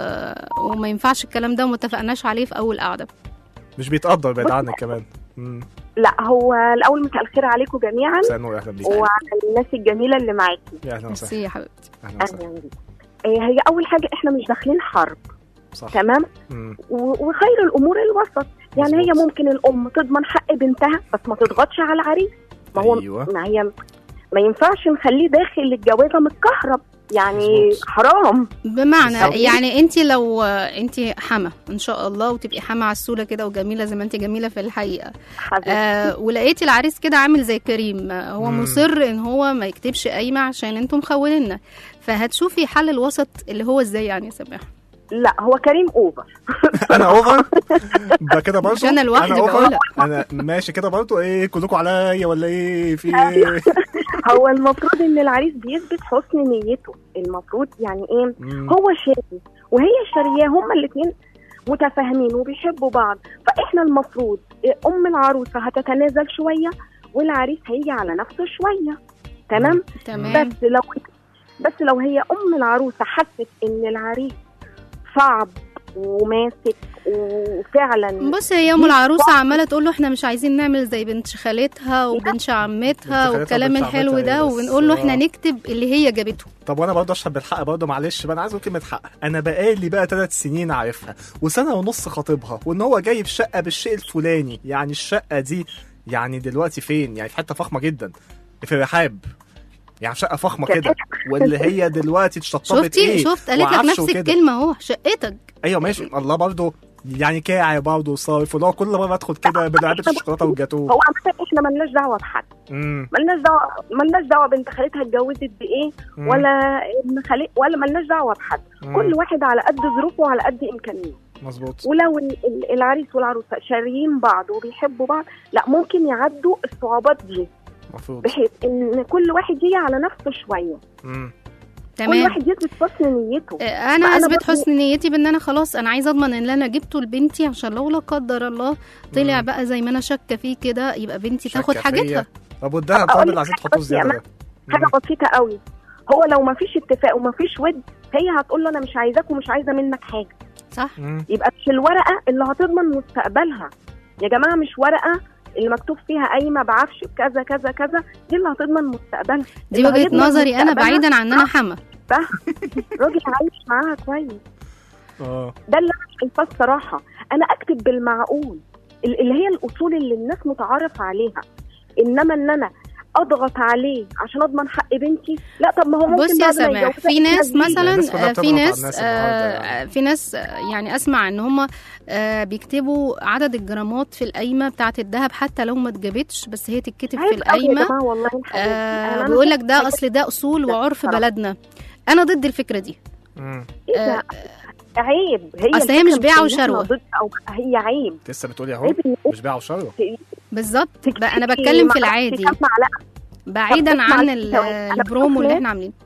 Speaker 3: وما ينفعش الكلام ده وما اتفقناش عليه في اول قعده
Speaker 4: مش بيتقدر بعيد عنك كمان امم
Speaker 7: لا هو الاول مساء الخير عليكم جميعا
Speaker 4: مساء النور اهلا بيك
Speaker 7: وعلى الناس الجميله اللي معاكي
Speaker 4: يا اهلا وسهلا
Speaker 3: ميرسي يا حبيبتي
Speaker 4: اهلا وسهلا
Speaker 7: اهلا بيك إيه، هي اول حاجه احنا مش داخلين حرب
Speaker 4: صح
Speaker 7: تمام
Speaker 4: مم.
Speaker 7: و- وخير الامور الوسط يعني هي
Speaker 4: مظبوط.
Speaker 7: ممكن الام تضمن حق بنتها بس ما تضغطش على العريس ما هو
Speaker 4: أيوة.
Speaker 7: ما هي ما ينفعش نخليه داخل الجوازه متكهرب يعني
Speaker 4: مظبوط.
Speaker 7: حرام
Speaker 3: بمعنى
Speaker 7: بالظبط.
Speaker 3: يعني انت لو انت حما ان شاء الله وتبقي حما عسوله كده وجميله زي ما انت جميله في الحقيقه
Speaker 7: حبيبتي
Speaker 3: آه ولقيتي العريس كده عامل زي كريم آه، هو
Speaker 4: مم.
Speaker 3: مصر ان هو ما يكتبش قايمه عشان انتم مخونينا فهتشوفي حل الوسط اللي هو ازاي يعني يا سماح
Speaker 7: لا هو كريم اوفر
Speaker 4: انا اوفر ده كده برضه
Speaker 3: مش أنا لوحدي
Speaker 4: أنا أوفر؟
Speaker 3: بقولها.
Speaker 4: انا ماشي كده برضه ايه كلكم عليا ولا ايه في ايه
Speaker 7: هو المفروض ان العريس بيثبت حسن نيته المفروض يعني ايه
Speaker 4: مم.
Speaker 7: هو شاري وهي شارياه هما الاثنين متفاهمين وبيحبوا بعض فاحنا المفروض ام العروسه هتتنازل شويه والعريس هيجي على نفسه شويه تمام
Speaker 3: تمام
Speaker 7: بس لو بس لو هي ام العروسه حست ان العريس صعب وماسك وفعلا
Speaker 3: بص هي ام العروسه عماله تقول له احنا مش عايزين نعمل زي بنت خالتها وبنت عمتها
Speaker 4: خالتها
Speaker 3: والكلام
Speaker 4: وبنت
Speaker 3: الحلو
Speaker 4: عمتها
Speaker 3: ده
Speaker 4: إيه بس؟
Speaker 3: وبنقول له احنا
Speaker 4: آه.
Speaker 3: نكتب اللي هي جابته
Speaker 4: طب وانا برضه اشهد بالحق برضه معلش بقى انا عايز اقول كلمه حق انا بقالي بقى ثلاث سنين عارفها وسنه ونص خاطبها وان هو جايب شقه بالشيء الفلاني يعني الشقه دي يعني دلوقتي فين يعني في حته فخمه جدا في الرحاب يعني شقه فخمه كده واللي هي دلوقتي اتشطبت
Speaker 3: شفتي
Speaker 4: ايه
Speaker 3: شفت قالت لك
Speaker 4: وعفش
Speaker 3: نفس
Speaker 4: وكده.
Speaker 3: الكلمه اهو شقتك
Speaker 4: ايوه ماشي الله برضه يعني كاعي برضه وصارف واللي هو كل مره بدخل كده بلعبه الشوكولاته والجاتوه
Speaker 7: هو عامة احنا ملناش دعوه بحد
Speaker 4: امم
Speaker 7: ملناش دعوه ملناش دعوه بنت خالتها اتجوزت بايه
Speaker 4: مم.
Speaker 7: ولا ابن خالق ولا ملناش دعوه بحد
Speaker 4: مم.
Speaker 7: كل واحد على قد ظروفه وعلى قد امكانياته
Speaker 4: مظبوط
Speaker 7: ولو ال- ال- العريس والعروسه شاريين بعض وبيحبوا بعض لا ممكن يعدوا الصعوبات دي
Speaker 4: المفروض
Speaker 7: بحيث ان كل واحد يجي على نفسه شويه
Speaker 4: امم
Speaker 7: كل
Speaker 3: تمام
Speaker 7: واحد يثبت حسن نيته
Speaker 3: آه، انا
Speaker 7: فأنا
Speaker 3: اثبت
Speaker 7: برضو-
Speaker 3: حسن نيتي بان انا خلاص انا عايزه اضمن ان انا جبته لبنتي عشان لو لا قدر الله طلع
Speaker 4: مم.
Speaker 3: بقى زي ما انا شاكه فيه كده يبقى بنتي
Speaker 4: شكة
Speaker 3: تاخد
Speaker 4: فيا.
Speaker 3: حاجتها
Speaker 4: طب والدهب
Speaker 7: أقول
Speaker 4: طيب
Speaker 7: لك
Speaker 4: اللي عايزين تحطوه
Speaker 7: بس يا
Speaker 4: زياده ده
Speaker 7: حاجه بسيطه قوي هو لو ما فيش اتفاق وما فيش ود هي هتقول له انا مش عايزاك ومش عايزه منك حاجه
Speaker 3: صح
Speaker 4: مم.
Speaker 7: يبقى مش الورقه اللي هتضمن مستقبلها يا جماعه مش ورقه اللي مكتوب فيها قايمه بعفش بكذا كذا كذا دي اللي هتضمن مستقبلها
Speaker 3: دي
Speaker 7: اللي
Speaker 3: وجهه
Speaker 7: هيضمن
Speaker 3: نظري انا
Speaker 7: مستقبلها
Speaker 3: بعيدا عن ان انا حما
Speaker 7: راجل عايش معاها كويس
Speaker 4: اه
Speaker 7: ده اللي انا شايفاه الصراحه انا اكتب بالمعقول ال- اللي هي الاصول اللي الناس متعارف عليها انما ان انا اضغط عليه عشان اضمن حق بنتي لا طب ما هو ممكن
Speaker 3: بص يا
Speaker 7: بعد ما
Speaker 3: سماح
Speaker 7: يتجوزها
Speaker 3: في ناس
Speaker 7: يتجوزها.
Speaker 3: مثلا
Speaker 4: الناس كلها
Speaker 3: آه، في
Speaker 4: بتضغط على
Speaker 3: ناس
Speaker 4: الناس النهاردة
Speaker 3: آه،
Speaker 4: يعني.
Speaker 3: في ناس آه، يعني اسمع ان هم آه، بيكتبوا عدد الجرامات في القايمه بتاعه الذهب حتى لو ما اتجابتش بس هي تتكتب
Speaker 7: عيب
Speaker 3: في
Speaker 7: قوي يا
Speaker 3: القايمه
Speaker 7: جماعه والله الحاجات دي.
Speaker 3: آه
Speaker 7: أنا
Speaker 3: بيقول لك
Speaker 7: شايفة
Speaker 3: ده
Speaker 7: حاجات
Speaker 3: اصل ده اصول
Speaker 7: كده
Speaker 3: وعرف
Speaker 7: بصراحة.
Speaker 3: بلدنا انا ضد الفكره دي
Speaker 4: مم.
Speaker 7: ايه
Speaker 3: آه،
Speaker 7: ده عيب هي
Speaker 3: أصل هي
Speaker 7: الفكرة
Speaker 3: مش بيعة
Speaker 7: إن إحنا
Speaker 3: وشروة.
Speaker 7: ضد أو هي عيب
Speaker 4: انت لسه بتقولي اهو
Speaker 7: عيب إن
Speaker 4: مش بيع وشر
Speaker 3: بالظبط بقى انا
Speaker 7: تكتبي
Speaker 3: بتكلم في
Speaker 7: معرفش
Speaker 3: العادي
Speaker 7: كام معلقة.
Speaker 3: بعيدا
Speaker 7: طب اسمع
Speaker 3: عن
Speaker 7: الفكرة
Speaker 3: ال-
Speaker 7: وأنا
Speaker 3: البرومو اللي
Speaker 7: بشوف
Speaker 3: احنا عاملينه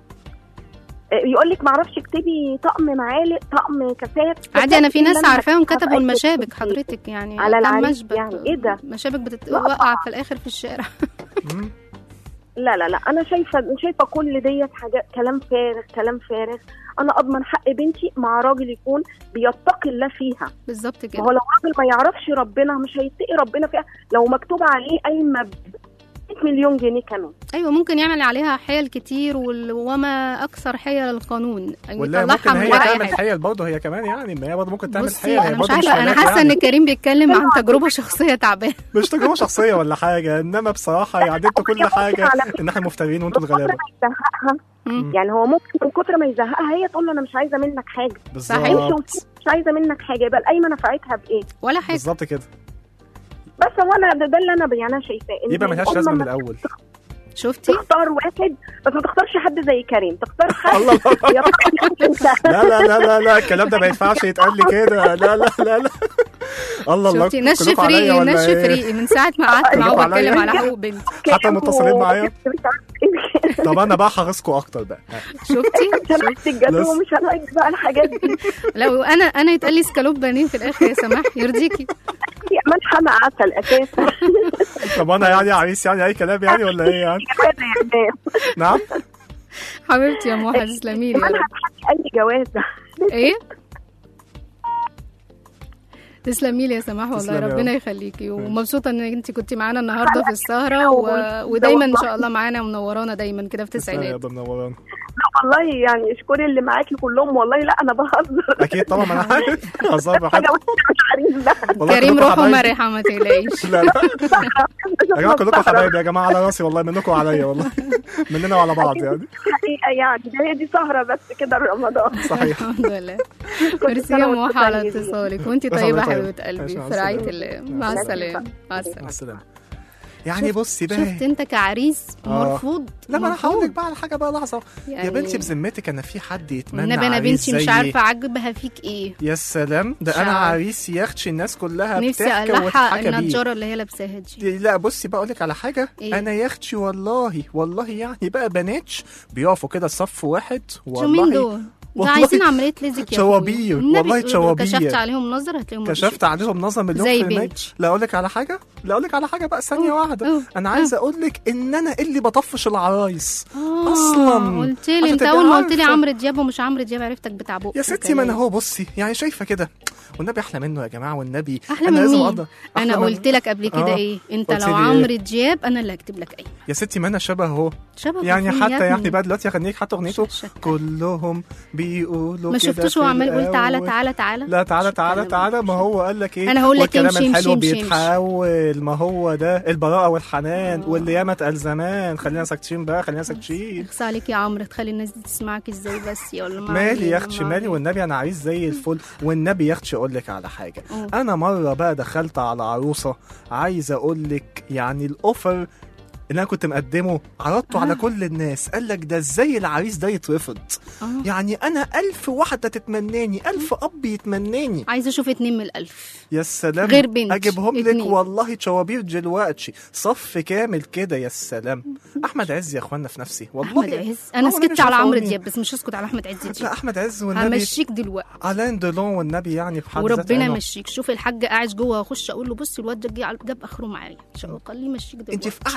Speaker 7: يقول لك معرفش اكتبي طقم معالق طقم كاسات
Speaker 3: عادي انا في ناس
Speaker 7: اللي أنا
Speaker 3: عارفاهم
Speaker 7: هكتبها
Speaker 3: كتبوا
Speaker 7: في أي
Speaker 3: المشابك
Speaker 7: كتاب.
Speaker 3: حضرتك يعني
Speaker 7: على
Speaker 3: كام
Speaker 7: العريس
Speaker 3: مشبك
Speaker 7: يعني إيه ده؟
Speaker 3: مشابك
Speaker 7: لا
Speaker 3: بتتوقع
Speaker 7: طبعاً.
Speaker 3: في الاخر في الشارع
Speaker 4: مم.
Speaker 7: لا لا لا انا شايفه شايفه كل ديت حاجات كلام فارغ كلام فارغ انا اضمن حق بنتي مع راجل يكون بيتقي الله فيها
Speaker 3: بالظبط
Speaker 7: ما
Speaker 3: كده
Speaker 7: هو لو راجل ما يعرفش ربنا مش هيتقي ربنا فيها لو مكتوب عليه قايمه ب 100 مليون جنيه كانوا
Speaker 3: ايوه ممكن يعمل عليها حيل كتير وال- وما اكثر حيل القانون يعني
Speaker 4: ولا
Speaker 3: يطلعها
Speaker 4: ممكن
Speaker 3: من
Speaker 4: هي
Speaker 3: غير أي
Speaker 4: تعمل
Speaker 3: حاجة.
Speaker 4: حيل برضه هي كمان يعني ما هي برضه ممكن تعمل
Speaker 3: بصي
Speaker 4: حيل هي
Speaker 3: انا مش
Speaker 4: برضه
Speaker 3: عارفه انا
Speaker 4: فنانة
Speaker 3: حاسه
Speaker 4: يعني.
Speaker 3: ان كريم بيتكلم عن تجربه شخصيه تعبانه
Speaker 4: مش تجربه شخصيه ولا حاجه انما بصراحه يعني انتوا كل حاجه ان احنا مفترين وانتوا
Speaker 7: من كتر
Speaker 4: الغلابه
Speaker 7: ما يزهقها
Speaker 3: مم.
Speaker 7: يعني هو ممكن من كتر ما يزهقها هي تقول له انا مش عايزه منك حاجه امشي
Speaker 4: بالظبط
Speaker 7: وسيب، مش عايزه منك حاجه يبقى القايمه نفعتها بايه
Speaker 3: ولا حاجه
Speaker 4: بالظبط كده
Speaker 7: بس هو انا ده, ده اللي انا يعني انا شايفاه إن
Speaker 4: يبقى ملهاش
Speaker 7: الأم
Speaker 4: لازمه من
Speaker 7: لما
Speaker 4: الاول
Speaker 3: شفتي
Speaker 7: تختار واحد بس ما تختارش حد زي كريم تختار حد
Speaker 4: الله الله
Speaker 7: يا رب انت
Speaker 4: لا لا لا لا لا الكلام ده ما ينفعش يتقال لي كده لا لا لا لا الله الله
Speaker 3: شفتي نشف
Speaker 4: كلكم عليا
Speaker 3: ريقي
Speaker 4: ولا
Speaker 3: نشف
Speaker 4: إيه؟
Speaker 3: ريقي من ساعه ما قعدت معاه
Speaker 4: كلكم عليا؟
Speaker 3: وبتكلم على حقوق بنتي
Speaker 4: حتى المتصلين معايا؟
Speaker 7: مش عارف إيه.
Speaker 4: طب انا بقى هغيظكم اكتر بقى
Speaker 3: شفتي
Speaker 7: سمحت الجدول
Speaker 4: لسه.
Speaker 7: ومش هلاقي بقى الحاجات دي
Speaker 3: لو انا انا يتقال لي سكالوب بانيه في الاخر يا سماح يرضيكي
Speaker 7: يا من حمى عسل اساسا
Speaker 4: طب انا يعني عريس يعني اي كلام يعني ولا ايه يعني
Speaker 7: جوازه يا جماعه
Speaker 4: نعم
Speaker 3: حبيبتي يا موحة تسلمي لي يا
Speaker 7: كمان
Speaker 3: رب
Speaker 7: هتحكي اي جوازه
Speaker 3: ايه تسلمي لي يا سماح والله
Speaker 4: تسلمي يا
Speaker 3: ربنا
Speaker 4: رب.
Speaker 3: يخليكي ومبسوطه ان انت كنت معانا النهارده في السهره و... ودايما ان شاء الله معانا ومنورانا دايما كده في
Speaker 4: تسلمي يا
Speaker 3: التسعينات
Speaker 4: رب منورانا
Speaker 7: والله يعني اشكري اللي معاكي كلهم والله لا انا بهزر
Speaker 4: اكيد طبعا ما انا عارف هزار
Speaker 7: حاجه
Speaker 4: بحد
Speaker 7: وحشه مش عارف ده
Speaker 4: والله
Speaker 3: كريم
Speaker 4: كلكم
Speaker 3: روحه
Speaker 4: حبايبي.
Speaker 3: مرحه ما تقلقيش
Speaker 4: لا لا يا جماعه كلكم حبايبي يا جماعه على راسي والله منكم وعليا والله مننا وعلى بعض يعني
Speaker 7: حقيقه يعني ده هي دي سهره بس كده رمضان
Speaker 4: صحيح
Speaker 3: الحمد لله
Speaker 7: كل
Speaker 3: ميرسي
Speaker 7: سنة
Speaker 3: يا
Speaker 7: وانتم
Speaker 3: موحة على
Speaker 7: طيبين.
Speaker 3: اتصالك وانت
Speaker 4: بس
Speaker 3: طيبه
Speaker 4: الله
Speaker 3: حبيبه
Speaker 4: طيب.
Speaker 3: قلبي
Speaker 4: ماشي، مع
Speaker 3: في رعايه
Speaker 4: السلامة.
Speaker 3: الله مع السلامه مع السلامه
Speaker 4: مع السلامه يعني بصي بقى
Speaker 3: شفت انت كعريس
Speaker 4: آه.
Speaker 3: مرفوض
Speaker 4: لا ما انا
Speaker 3: مرفوض.
Speaker 4: هقول لك بقى على حاجه بقى لحظه يا
Speaker 3: يعني-
Speaker 4: بنتي بذمتك انا في حد يتمنى
Speaker 3: والنبي انا
Speaker 4: عريس
Speaker 3: بنتي مش
Speaker 4: زيي؟
Speaker 3: عارفه عاجبها فيك ايه
Speaker 4: يا سلام ده
Speaker 3: مش
Speaker 4: انا
Speaker 3: عارفة.
Speaker 4: عريس يخشي الناس كلها
Speaker 3: نفسي
Speaker 4: بتحكي
Speaker 3: الحق
Speaker 4: وتتحكى بيه
Speaker 3: النجاره اللي هي لابساها دي
Speaker 4: دي- لا بصي بقول لك على حاجه
Speaker 3: إيه؟
Speaker 4: انا يا اختي والله والله يعني بقى بناتش بيقفوا كده صف واحد
Speaker 3: شو مين
Speaker 4: والله
Speaker 3: دول؟ ده
Speaker 4: والله
Speaker 3: عايزين عمليه ليزك يا
Speaker 4: شوابير،
Speaker 3: أخوي. النبي
Speaker 4: والله
Speaker 3: لو
Speaker 4: شوابير.
Speaker 3: كشفت عليهم نظر هتلاقيهم ما
Speaker 4: كشفت عليهم نظر مليون
Speaker 3: زي
Speaker 4: في المية
Speaker 3: بنتي.
Speaker 4: لا اقول لك على حاجه لا اقول لك على حاجه بقى ثانيه
Speaker 3: أوه،
Speaker 4: واحده
Speaker 3: أوه،
Speaker 4: انا عايز اقول لك ان انا اللي بطفش العرايس
Speaker 3: آه،
Speaker 4: أصلاً.
Speaker 3: قلت لي
Speaker 4: عشان
Speaker 3: انت
Speaker 4: تبقي
Speaker 3: اول ما قلت لي
Speaker 4: عارفة.
Speaker 3: عمرو دياب ومش عمرو دياب عرفتك بتاع بق
Speaker 4: يا ستي ما انا هو بصي يعني شايفه كده والنبي احلى منه يا جماعه والنبي
Speaker 3: احلى
Speaker 4: انا
Speaker 3: من
Speaker 4: لازم
Speaker 3: مين
Speaker 4: أقدر
Speaker 3: انا
Speaker 4: أحلى من-
Speaker 3: قلت لك قبل كده
Speaker 4: آه.
Speaker 3: ايه انت
Speaker 4: قلت
Speaker 3: لو
Speaker 4: لي إيه؟
Speaker 3: عمرو دياب انا اللي هكتب لك ايه
Speaker 4: يا ستي ما انا شبه اهو
Speaker 3: شبه
Speaker 4: يعني
Speaker 3: فين يا
Speaker 4: حتى
Speaker 3: ابني؟
Speaker 4: يعني بقى دلوقتي اغنيك حتى اغنيته
Speaker 3: ش- شك.
Speaker 4: كلهم بيقولوا
Speaker 3: ما
Speaker 4: كده
Speaker 3: شفتوش
Speaker 4: في
Speaker 3: هو عمال يقول تعالى
Speaker 4: الأول.
Speaker 3: تعالى تعالى
Speaker 4: لا تعالى
Speaker 3: شو
Speaker 4: تعالى
Speaker 3: الكلام
Speaker 4: تعالى
Speaker 3: ده؟
Speaker 4: ما هو قال لك ايه
Speaker 3: أنا هقول لك
Speaker 4: والكلام
Speaker 3: امشي،
Speaker 4: الحلو
Speaker 3: امشي، امشي،
Speaker 4: بيتحول ما هو ده البراءة والحنان واللي ياما اتقال زمان خلينا ساكتين بقى خلينا ساكتين
Speaker 3: اخص عليك يا عمرو تخلي الناس دي تسمعك ازاي بس يا ولا ما
Speaker 4: مالي
Speaker 3: علينا،
Speaker 4: يا اختي
Speaker 3: ما
Speaker 4: مالي
Speaker 3: علينا.
Speaker 4: والنبي انا عايز زي الفل والنبي يا اختي اقول لك على حاجه
Speaker 3: قول.
Speaker 4: انا مره بقى دخلت على عروسه عايز اقول لك يعني الاوفر اللي انا كنت مقدمه عرضته على كل الناس قال لك ده ازاي العريس ده يترفض
Speaker 3: آه.
Speaker 4: يعني انا ألف واحده تتمناني ألف اب يتمناني
Speaker 3: عايزه اشوف اتنين من الالف
Speaker 4: يا سلام
Speaker 3: غير بنتي.
Speaker 4: اجيبهم لك
Speaker 3: اتنين.
Speaker 4: والله شوابير دلوقتي صف كامل كده يا سلام احمد عز يا اخوانا في نفسي والله
Speaker 3: احمد عز انا
Speaker 4: هو
Speaker 3: سكت
Speaker 4: مش
Speaker 3: على عمرو
Speaker 4: عارفة
Speaker 3: دياب بس مش هسكت على احمد عز
Speaker 4: لا
Speaker 3: دي
Speaker 4: احمد عز والنبي
Speaker 3: همشيك دلوقتي
Speaker 4: الان دولون والنبي يعني في حد ذات
Speaker 3: وربنا
Speaker 4: عينه.
Speaker 3: يمشيك شوف الحاج قاعد جوه اخش اقول له بص الواد ده جه على- جاب اخره معايا ان شاء الله خليه يمشيك
Speaker 4: انت
Speaker 3: دلوقتي
Speaker 4: في قعده واحده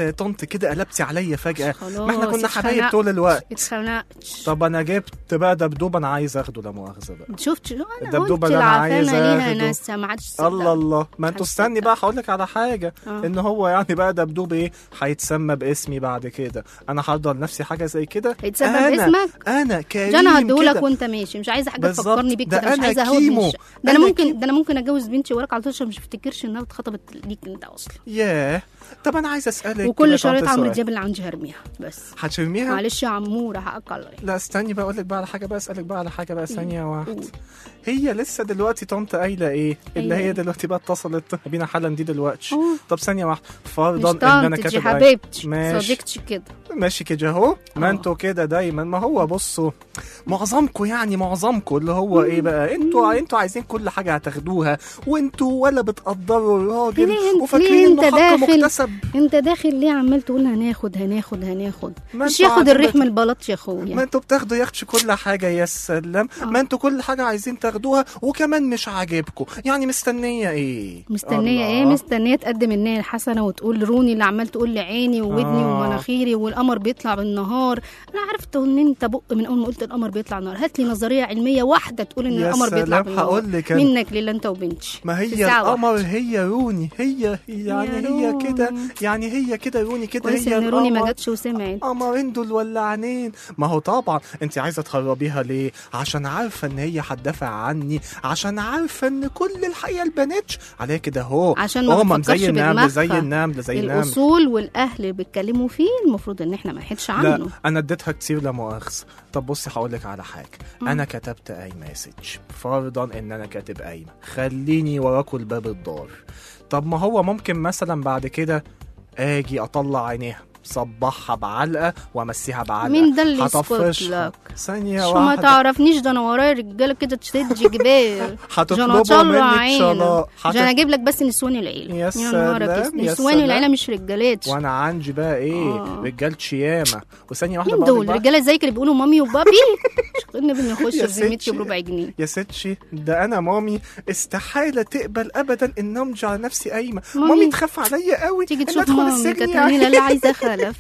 Speaker 4: يا طنط كده قلبتي عليا فجاه
Speaker 3: خلاص
Speaker 4: ما احنا كنا حبايب
Speaker 3: اتخنقت.
Speaker 4: طول الوقت
Speaker 3: اتخنقتش
Speaker 4: طب انا جبت بقى دبدوب انا عايز اخده لا مؤاخذه بقى
Speaker 3: شفت شو انا
Speaker 4: الدبدوبة
Speaker 3: قلت
Speaker 4: اللي أنا عايز
Speaker 3: العفانه ليها
Speaker 4: آخده.
Speaker 3: ناس ما عادش تصدق.
Speaker 4: الله الله ما انتوا
Speaker 3: هتصدق.
Speaker 4: استني بقى هقول لك على حاجه
Speaker 3: آه.
Speaker 4: ان هو يعني بقى دبدوب ايه هيتسمى باسمي بعد كده انا هحضر نفسي حاجه زي كده
Speaker 3: هيتسمى
Speaker 4: أنا-
Speaker 3: باسمك؟
Speaker 4: انا كريم
Speaker 3: ده انا هديهولك
Speaker 4: كده.
Speaker 3: وانت ماشي مش عايزه حاجه
Speaker 4: بالظبط.
Speaker 3: تفكرني بيك
Speaker 4: ده
Speaker 3: كده مش
Speaker 4: أنا
Speaker 3: عايزه اهود
Speaker 4: كيمو.
Speaker 3: من الش- ده انا
Speaker 4: أنا
Speaker 3: ممكن
Speaker 4: كيمو.
Speaker 3: ده انا ممكن اتجوز بنتي وراك على طول عشان مش بفتكرش انها اتخطبت ليك انت اصلا
Speaker 4: ياه طب انا عايز اسالك كده
Speaker 3: وكل
Speaker 4: طنط
Speaker 3: شرايط عمرو
Speaker 4: سؤال.
Speaker 3: دياب اللي عندي هرميها بس
Speaker 4: هترميها
Speaker 3: معلش يا عموره حقك عليا
Speaker 4: لا استني بقى اقول لك بقى على حاجه بقى اسالك بقى على حاجه بقى ثانيه واحده
Speaker 3: قول.
Speaker 4: هي لسه دلوقتي طنط قايله ايه اللي
Speaker 3: قايلة
Speaker 4: هي
Speaker 3: إيه؟
Speaker 4: دلوقتي بقى اتصلت بينا حالا دي دلوقتي
Speaker 3: أوه.
Speaker 4: طب ثانيه واحده
Speaker 3: مش
Speaker 4: فرضا ان انا
Speaker 3: طنط دي
Speaker 4: كاتب
Speaker 3: حبيبتي
Speaker 4: ماشي.
Speaker 3: صديقتي كده
Speaker 4: ماشي كده اهو ما
Speaker 3: آه.
Speaker 4: انتوا كده دايما ما هو بصوا معظمكم يعني معظمكم اللي هو ايه بقى انتوا انتوا عايزين كل حاجه هتاخدوها وانتوا ولا بتقدروا الراجل
Speaker 3: ليه انت-
Speaker 4: وفاكرين
Speaker 3: ليه
Speaker 4: انه
Speaker 3: انت
Speaker 4: حق
Speaker 3: داخل؟
Speaker 4: مكتسب
Speaker 3: انت داخل ليه عمال تقول هناخد هناخد هناخد
Speaker 4: ما
Speaker 3: مش
Speaker 4: انتوا
Speaker 3: ياخد
Speaker 4: قاعدين
Speaker 3: الريح
Speaker 4: بت-
Speaker 3: من البلاط يا اخويا
Speaker 4: ما انتوا بتاخدوا ياخدش كل حاجه يا سلام
Speaker 3: آه.
Speaker 4: ما انتوا كل حاجه عايزين تاخدوها وكمان مش عاجبكم يعني مستنيه ايه
Speaker 3: مستنية ايه
Speaker 4: الله.
Speaker 3: مستنية تقدم النية الحسنة وتقول روني اللي عمال تقول لي عيني وودني
Speaker 4: آه.
Speaker 3: ومناخيري والقمر بيطلع بالنهار انا عرفت ان انت بق من اول ما قلت القمر بيطلع بالنهار هات لي نظرية علمية واحدة تقول ان
Speaker 4: يا
Speaker 3: القمر بيطلع
Speaker 4: سلام،
Speaker 3: بالنهار
Speaker 4: هقول لك أنا.
Speaker 3: منك لله انت وبنتي
Speaker 4: ما
Speaker 3: في
Speaker 4: هي
Speaker 3: ساعة
Speaker 4: القمر
Speaker 3: واحدة.
Speaker 4: هي روني هي يعني
Speaker 3: يا
Speaker 4: هي
Speaker 3: روني.
Speaker 4: كده يعني هي كده روني كده
Speaker 3: كويس
Speaker 4: هي
Speaker 3: ان روني ما
Speaker 4: القمر.
Speaker 3: جاتش وسمعت
Speaker 4: قمرين دول ولعانين ما هو طبعا انت عايزه تهربيها ليه عشان عارفه ان هي هتدافع عني عشان عارفه ان كل الحقيقه البنات عليها كده اهو
Speaker 3: عشان ما
Speaker 4: هما
Speaker 3: بتفكرش
Speaker 4: زي النمل
Speaker 3: بدماغها.
Speaker 4: زي النمل زي النمل
Speaker 3: الاصول والاهل اللي بيتكلموا فيه المفروض ان احنا ما نحدش عنه
Speaker 4: لا انا اديتها كتير لا مؤاخذه طب بصي هقول لك على حاجه انا كتبت اي مسج فرضا ان انا كاتب قايمه خليني وراكوا الباب الدار طب ما هو ممكن مثلا بعد كده اجي اطلع عينيها صبحها بعلقه وامسيها بعلقه
Speaker 3: مين ده اللي يسكت
Speaker 4: هطفشها.
Speaker 3: لك؟
Speaker 4: ثانيه
Speaker 3: شو ما
Speaker 4: واحده
Speaker 3: تعرفنيش ده انا ورايا رجاله كده تشد جبال
Speaker 4: هتطلبوا
Speaker 3: جنى
Speaker 4: منك
Speaker 3: عينك
Speaker 4: شلاء
Speaker 3: عشان اجيب لك بس نسوان العيله
Speaker 4: يا
Speaker 3: نهارك
Speaker 4: سلام،
Speaker 3: اسود.
Speaker 4: يا
Speaker 3: نسوان
Speaker 4: سلام.
Speaker 3: العيله مش رجالات
Speaker 4: وانا عندي بقى ايه
Speaker 3: آه.
Speaker 4: رجال شيامه وثانيه واحده
Speaker 3: مين
Speaker 4: بقول لك
Speaker 3: دول
Speaker 4: بقى-
Speaker 3: رجاله زيك اللي بيقولوا مامي وبابي شغلنا بنخش
Speaker 4: يا
Speaker 3: في ذمتي
Speaker 4: ستي.
Speaker 3: بربع جنيه
Speaker 4: يا ستشي ده انا مامي استحاله تقبل ابدا ان امضي على نفسي قايمه
Speaker 3: مامي.
Speaker 4: مامي تخاف عليا قوي
Speaker 3: تيجي
Speaker 4: إن
Speaker 3: تشوف
Speaker 4: ادخل
Speaker 3: مامي
Speaker 4: السجن
Speaker 3: كانت
Speaker 4: يا
Speaker 3: عامله
Speaker 4: عيني
Speaker 3: لا عايزه خلف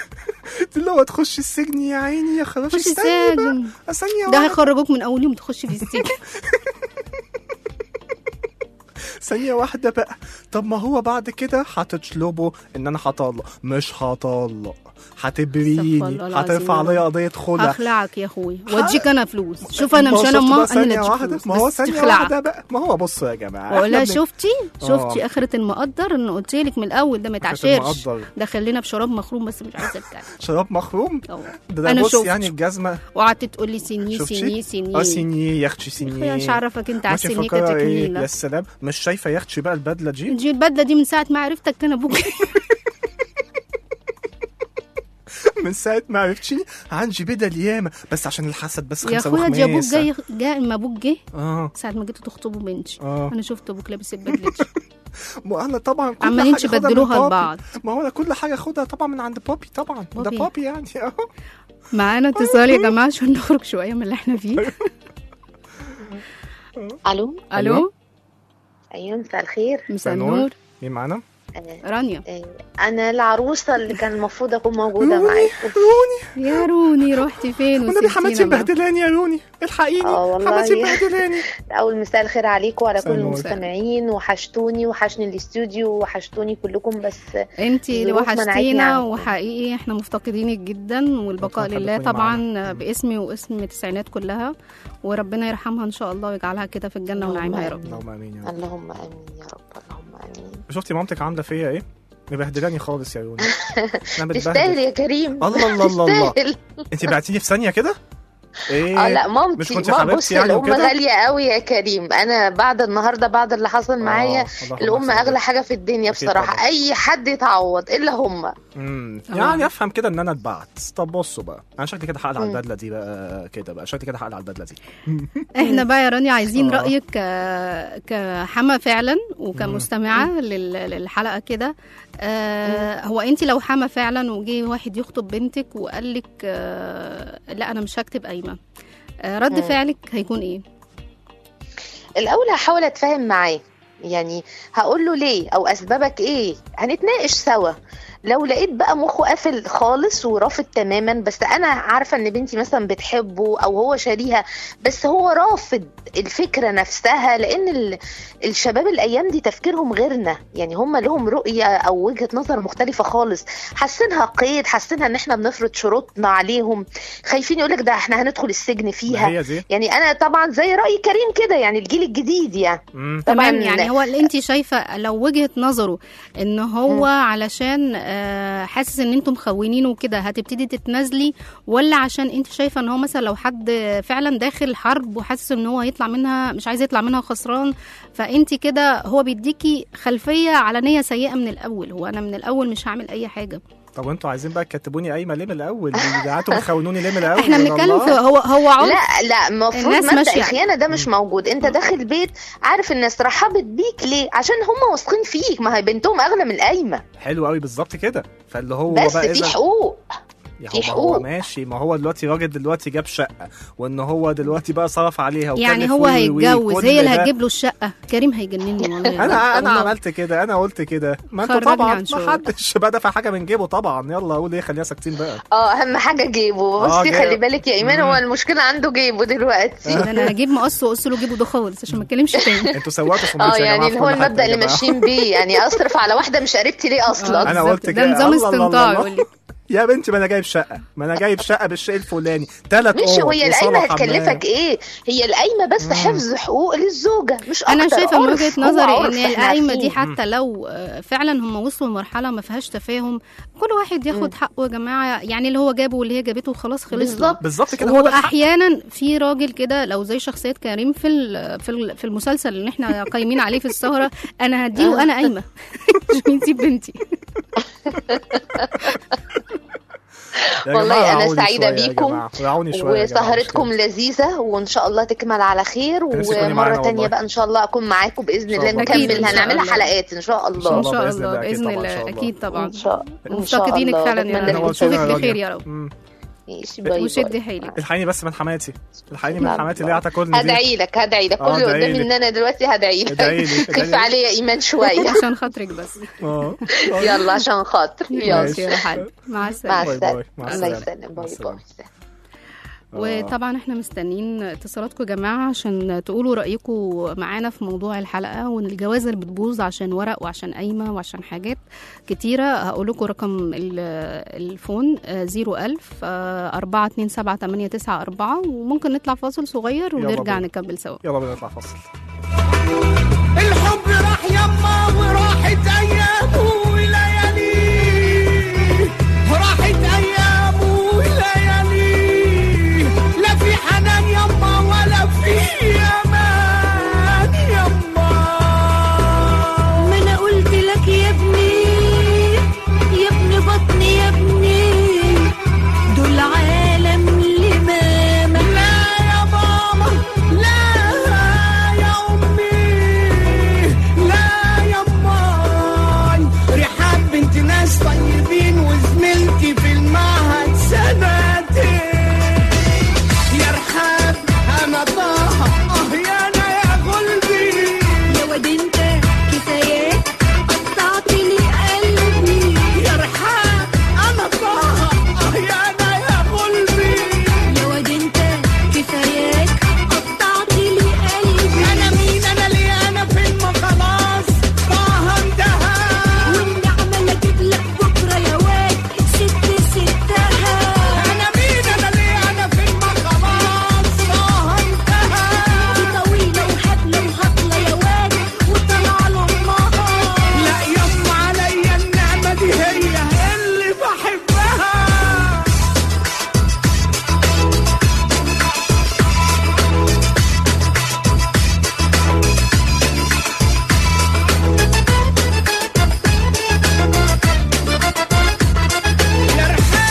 Speaker 4: اللي هو تخش السجن يا عيني يا خلاص
Speaker 3: خش
Speaker 4: استني بقى
Speaker 3: السجن
Speaker 4: ثانيه
Speaker 3: ده
Speaker 4: واحده
Speaker 3: هيخرجوك من اول يوم تخش في السجن
Speaker 4: ثانيه واحده بقى طب ما هو بعد كده هتطلبوا ان انا هطلق مش هطلق
Speaker 3: استغفر
Speaker 4: هتبريني
Speaker 3: الله العظيم
Speaker 4: هترفع
Speaker 3: يا
Speaker 4: عليا
Speaker 3: رب.
Speaker 4: قضيه خلع
Speaker 3: هخلعك يا اخويا واديك انا فلوس شوف انا
Speaker 4: ما
Speaker 3: مش
Speaker 4: هو
Speaker 3: انا
Speaker 4: شفت
Speaker 3: ما
Speaker 4: بقى
Speaker 3: انا اللي
Speaker 4: ثانية
Speaker 3: اديك
Speaker 4: واحدة
Speaker 3: فلوس
Speaker 4: ما هو
Speaker 3: بس
Speaker 4: ثانية
Speaker 3: تخلعك.
Speaker 4: واحدة بقى ما هو بصوا يا جماعة
Speaker 3: واقول لها
Speaker 4: إحنا بن-
Speaker 3: شفتي شفتي اخرة المقدر ان قلت لك من الاول ده ما
Speaker 4: آخرة
Speaker 3: يتعشرش
Speaker 4: المقدر.
Speaker 3: دخلنا بشراب مخروم بس مش عايزه اتكلم
Speaker 4: شراب مخروم
Speaker 3: أهو.
Speaker 4: ده, ده
Speaker 3: انا
Speaker 4: بص
Speaker 3: شفت
Speaker 4: يعني الجزمة
Speaker 3: وقعدت تقول لي سيني
Speaker 4: شفتي؟
Speaker 3: سيني سيني
Speaker 4: اه سينيه يا اختي
Speaker 3: يا
Speaker 4: سينيه
Speaker 3: مش عارفك انت على
Speaker 4: ماشي
Speaker 3: السنيه
Speaker 4: مفكرة ايه
Speaker 3: كتكنيله
Speaker 4: يا سلام مش شايفة يا اختي بقى البدلة دي
Speaker 3: دي البدله دي من ساعه ما عرفتك كان ابوك
Speaker 4: من ساعة ما عرفتيني عندي بدل ياما بس عشان الحسد بس
Speaker 3: يا
Speaker 4: خمسة
Speaker 3: اخويا دي ابوك
Speaker 4: وخميسة
Speaker 3: جاي جاء اما ابوك جه
Speaker 4: اه
Speaker 3: ساعه ما جيتوا تخطبوا بنتي
Speaker 4: اه
Speaker 3: انا شفت ابوك لابس البدله دي
Speaker 4: ما انا طبعا كل
Speaker 3: عمالين
Speaker 4: حاجة خدها من
Speaker 3: تبدلوها
Speaker 4: بابي.
Speaker 3: لبعض
Speaker 4: ما هو انا كل حاجة خدها طبعا من عند بابي طبعا ده
Speaker 3: بابي.
Speaker 4: بابي يعني اه
Speaker 3: معانا اتصال يا جماعه عشان نخرج شويه من اللي احنا فيه
Speaker 8: الو
Speaker 3: الو
Speaker 8: ايوه مساء الخير
Speaker 3: مساء
Speaker 4: نور.
Speaker 3: النور
Speaker 4: مين معانا؟
Speaker 8: آه،
Speaker 3: رانيا
Speaker 8: آه، انا العروسه اللي كان المفروض اكون موجوده معاكم
Speaker 3: يا روني رحتي فين
Speaker 4: والنبي حماتي
Speaker 3: وسبتينا بقى؟
Speaker 4: مبهدلاني يا روني الحقيني
Speaker 8: اه والله.
Speaker 4: حماتي مبهدلاني
Speaker 8: اول مساء الخير عليكم وعلى
Speaker 4: مساء
Speaker 8: كل
Speaker 4: النور.
Speaker 8: المستمعين وحشتوني وحشني الاستوديو وحشتوني كلكم بس
Speaker 3: انتي اللي
Speaker 8: الظروف منعتني
Speaker 3: وحشتينا
Speaker 8: عنكم.
Speaker 3: وحقيقي احنا مفتقدينك جدا والبقاء
Speaker 4: ربنا
Speaker 3: لله
Speaker 4: يخليكم
Speaker 3: طبعا
Speaker 4: معانا.
Speaker 3: باسمي واسم التسعينات كلها وربنا يرحمها ان شاء الله ويجعلها كده في الجنه
Speaker 8: اللهم
Speaker 3: ونعيمها يا رب
Speaker 4: اللهم امين يا رب
Speaker 8: اللهم امين يا رب اللهم امين
Speaker 4: شفتي مامتك عامله فيا ايه؟ مبهدلاني خالص يا روني انا
Speaker 8: تستاهل
Speaker 4: متبهدل
Speaker 8: يا كريم
Speaker 4: الله الله الله الله
Speaker 8: تستاهل
Speaker 4: انت بعتيني في ثانيه كده؟ ايه
Speaker 8: اه لا
Speaker 4: مش
Speaker 8: مامتي
Speaker 4: كنت
Speaker 8: ما
Speaker 4: حبيبتي
Speaker 8: بص
Speaker 4: يعني
Speaker 8: الام
Speaker 4: وكده؟
Speaker 8: غاليه قوي يا كريم انا بعد النهارده بعد اللي حصل معايا
Speaker 4: آه، اللهم
Speaker 8: الام
Speaker 4: صل
Speaker 8: اغلى
Speaker 4: على
Speaker 8: حاجه في الدنيا
Speaker 4: أكيد
Speaker 8: بصراحه
Speaker 4: طبعا.
Speaker 8: اي حد يتعوض الا هم
Speaker 4: امم
Speaker 3: آه.
Speaker 4: يعني افهم كده ان انا اتبعت طب بصوا بقى انا شكلي كده هقلع
Speaker 8: مم.
Speaker 4: البدله دي بقى كده بقى شكلي كده هقلع البدله دي
Speaker 3: احنا بقى يا رانيا عايزين
Speaker 4: آه.
Speaker 3: رايك ك- كحما فعلا وكمستمعه لل- للحلقه كده آه هو انت لو حما فعلا وجي واحد يخطب بنتك وقال لك آه لا انا مش هكتب قايمه آه رد
Speaker 8: مم.
Speaker 3: فعلك هيكون ايه
Speaker 8: الاول هحاول اتفاهم معاه يعني هقول له ليه او اسبابك ايه هنتناقش سوا لو لقيت بقى مخه قافل خالص ورافض تماما بس انا عارفه ان بنتي مثلا بتحبه او هو شاريها بس هو رافض الفكره نفسها لان ال- الشباب الايام دي تفكيرهم غيرنا يعني هم لهم رؤيه او وجهه نظر مختلفه خالص حاسينها قيد حاسينها ان احنا بنفرض شروطنا عليهم خايفين يقولك ده احنا هندخل السجن فيها
Speaker 4: هي دي
Speaker 8: يعني انا طبعا زي راي كريم كده يعني الجيل الجديد يعني
Speaker 4: مم.
Speaker 8: طبعا
Speaker 3: تمام يعني هو اللي انت شايفه لو وجهه نظره ان هو علشان آه، حاسس ان انتم مخونينه وكده هتبتدي تتنازلي ولا عشان انت شايفه ان هو مثلا لو حد فعلا داخل حرب وحاسس ان هو هيطلع منها مش عايز يطلع منها خسران فانت كده هو بيديكي خلفيه على نيه سيئه من الاول هو انا من الاول مش هعمل اي حاجه
Speaker 4: طب وانتوا عايزين بقى تكتبوني قايمه ليه من الاول ده انتوا بتخونوني ليه من الاول
Speaker 3: احنا
Speaker 4: يا
Speaker 3: بنتكلم
Speaker 4: الله؟
Speaker 3: في هو هو عنف
Speaker 8: لا لا المفروض
Speaker 3: الناس
Speaker 8: مبدا
Speaker 3: ماشية.
Speaker 8: الخيانه ده مش موجود انت داخل بيت عارف الناس رحبت بيك ليه عشان هم واثقين فيك ما هي بنتهم اغلى من القايمه
Speaker 4: حلو قوي بالظبط كده فاللي هو
Speaker 8: بس
Speaker 4: بقى
Speaker 8: في
Speaker 4: إذا-
Speaker 8: حقوق
Speaker 4: يا
Speaker 8: في
Speaker 4: هو-
Speaker 8: حقوق.
Speaker 4: هو ماشي ما هو دلوقتي راجل دلوقتي جاب شقه وان هو دلوقتي بقى صرف عليها
Speaker 3: يعني
Speaker 4: وكلف
Speaker 3: هو
Speaker 4: وي- وي-
Speaker 3: هيتجوز
Speaker 4: كل
Speaker 3: هي اللي
Speaker 4: ده.
Speaker 3: هتجيب له الشقه كريم هيجنني والله
Speaker 4: انا انا
Speaker 3: والله.
Speaker 4: عملت كده انا قلت كده ما انتوا
Speaker 3: خرجني
Speaker 4: طبعا
Speaker 3: عن شغل.
Speaker 4: ما حدش بقى دفع حاجه من جيبه طبعا يلا قول ايه خلينا ساكتين بقى
Speaker 8: اه اهم حاجه جيبه
Speaker 4: آه،
Speaker 8: بصي
Speaker 4: جيب.
Speaker 8: خلي بالك يا ايمان هو المشكله عنده جيبه دلوقتي
Speaker 3: ده انا هجيب مقص واقص له جيبه ده خالص عشان ما اتكلمش تاني
Speaker 4: انتوا سوقتوا في
Speaker 8: اه
Speaker 4: ماتش يا
Speaker 8: يعني
Speaker 4: جماعه
Speaker 8: اللي
Speaker 4: في
Speaker 8: هو
Speaker 4: كل حتة
Speaker 8: المبدا
Speaker 4: يا
Speaker 8: اللي
Speaker 4: جماعة.
Speaker 8: ماشيين بيه يعني اصرف على واحده مش قريبتي ليه اصلا
Speaker 4: أنا
Speaker 3: بالظبط.
Speaker 4: قلت
Speaker 3: ده
Speaker 4: كده.
Speaker 3: نظام
Speaker 4: الله الله
Speaker 3: استنطاع
Speaker 4: الله.
Speaker 3: يقول لك
Speaker 4: يا بنتي ما انا جايب شقه ما انا جايب شقه بالشيء الفلاني ثلاث
Speaker 8: مش هي القايمه هتكلفك ايه هي القايمه بس حفظ حقوق للزوجه مش اكتر
Speaker 3: انا شايفه من
Speaker 8: عرف،
Speaker 3: وجهه
Speaker 8: هو
Speaker 3: نظري
Speaker 8: عرف
Speaker 3: ان
Speaker 8: إحنا
Speaker 3: القايمه دي
Speaker 8: عارفين.
Speaker 3: حتى لو آه، فعلا هم وصلوا لمرحله ما فيهاش تفاهم كل واحد ياخد حقه يا جماعه يعني اللي هو جابه واللي هي جابته وخلاص خلص
Speaker 8: بالظبط.
Speaker 4: بالظبط كده هو ده الحق.
Speaker 3: واحيانا في راجل كده لو زي شخصيه كريم في ال- في ال- في المسلسل اللي احنا قايمين عليه في السهره انا هديه وانا قايمه عشان يسيب بنتي
Speaker 4: يا
Speaker 8: والله
Speaker 4: جماعة
Speaker 8: أنا
Speaker 4: رعوني
Speaker 8: سعيدة
Speaker 4: شوية يا
Speaker 8: بيكم
Speaker 4: جماعة. رعوني شوية يا جماعة،
Speaker 8: وسهرتكم
Speaker 4: مش
Speaker 8: لذيذة وإن شاء الله تكمل على خير
Speaker 4: نفسي تكوني معانا
Speaker 8: ومرة تانية
Speaker 4: والله.
Speaker 8: بقى إن شاء الله أكون معاكم بإذن
Speaker 4: شاء
Speaker 8: الله
Speaker 4: الله.
Speaker 3: أكيد،
Speaker 8: نكمل
Speaker 3: إن شاء
Speaker 8: هنعملها
Speaker 3: الله.
Speaker 8: حلقات إن شاء
Speaker 3: ان
Speaker 8: الله
Speaker 3: شاء
Speaker 4: بإذن
Speaker 3: الله
Speaker 4: الله، أكيد
Speaker 3: باذن
Speaker 4: طبعاً، إن
Speaker 3: الله
Speaker 4: شاء الله.
Speaker 3: اكيد طبعا
Speaker 8: إن شاء إن شاء
Speaker 3: مفتقدينك
Speaker 8: الله.
Speaker 3: فعلا
Speaker 8: بتمنى
Speaker 3: يا
Speaker 8: لكم
Speaker 3: رب
Speaker 4: نورتينا
Speaker 3: نشوفك
Speaker 4: يا
Speaker 3: بخير
Speaker 4: راجل.
Speaker 3: يا رب
Speaker 4: مم.
Speaker 8: ماشي باي باي
Speaker 3: وشدي حيلك
Speaker 4: الحقيني بس من حماتي الحقيني من
Speaker 8: لا،
Speaker 4: حماتي
Speaker 8: لا.
Speaker 4: اللي هي هتاكلني دي
Speaker 8: هدعي لك هدعي لك كل
Speaker 4: آه،
Speaker 8: اللي
Speaker 4: ادعي
Speaker 8: قدامي
Speaker 4: لي.
Speaker 8: ان انا دلوقتي هدعي لك
Speaker 4: ادعي لي، ادعي
Speaker 8: خف
Speaker 4: لي.
Speaker 8: عليا ايمان شويه
Speaker 3: عشان خاطرك بس
Speaker 4: اه
Speaker 8: يلا عشان خاطر يلا
Speaker 3: ماشي يا حاج مع
Speaker 8: مع
Speaker 3: السلامه
Speaker 4: باي
Speaker 8: السلامه
Speaker 4: باي. مع
Speaker 8: الله
Speaker 4: السلامة.
Speaker 8: يسلم
Speaker 4: مع
Speaker 8: باي
Speaker 4: السلامة.
Speaker 8: باي
Speaker 3: وطبعا احنا مستنيين اتصالاتكم يا جماعه عشان تقولوا رايكم معانا في موضوع الحلقه وان الجوازه اللي بتبوظ عشان ورق وعشان قايمه وعشان حاجات كتيره هقول لكم رقم ال- الفون آه، 01000 427 وممكن نطلع فاصل صغير
Speaker 4: يلا
Speaker 3: ونرجع
Speaker 4: بينا.
Speaker 3: نكمل سوا
Speaker 4: يلا بينا نطلع فاصل
Speaker 5: الحب راح يما وراحت ايامه ولياليه راحت ايامه ولياليه لا في حنان يما ولا في امان يما
Speaker 6: ما انا قلت لك يا ابني يا ابن بطني يا ابني دول عالم لماما
Speaker 5: لا يا ماما لا يا امي لا يا ماي رحاب بنت ناس طيبين وزميلتي في المعهد سنتين يا رحاب انا طه اه يا انا يا قلبي
Speaker 6: يا واد انت كفاياك قطعت لي قلبي
Speaker 5: يا رحاب انا طه اه يا انا يا قلبي
Speaker 6: يا واد انت كفاياك قطعت لي قلبي
Speaker 5: انا مين انا ليه انا فين ما خلاص طه انتهى
Speaker 6: والنعمة لا اجيب لك بكرة يا واد ست ستها
Speaker 5: انا مين انا ليه انا فين ما خلاص طه انتهى
Speaker 6: دي طويلة وهبلة وهطلة يا واد وطلع له امها
Speaker 5: لا يم عليا النعمة دي هي اللي بحبها يا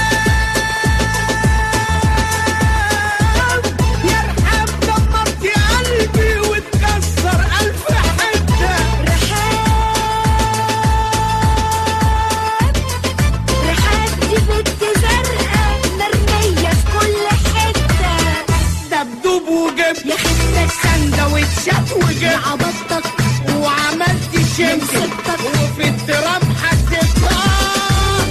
Speaker 5: رحاب يا رحاب دمرت قلبي واتكسر ألف حتة
Speaker 6: رحاب رحاب دي بنت زرقاء مرمية في كل حتة
Speaker 5: دبدوب وجبت
Speaker 6: يا خدتك
Speaker 5: سندوتشات وجبت
Speaker 6: عبطتك
Speaker 5: وعملت شنكل
Speaker 6: مسكتك
Speaker 5: وفي التراب حطيتها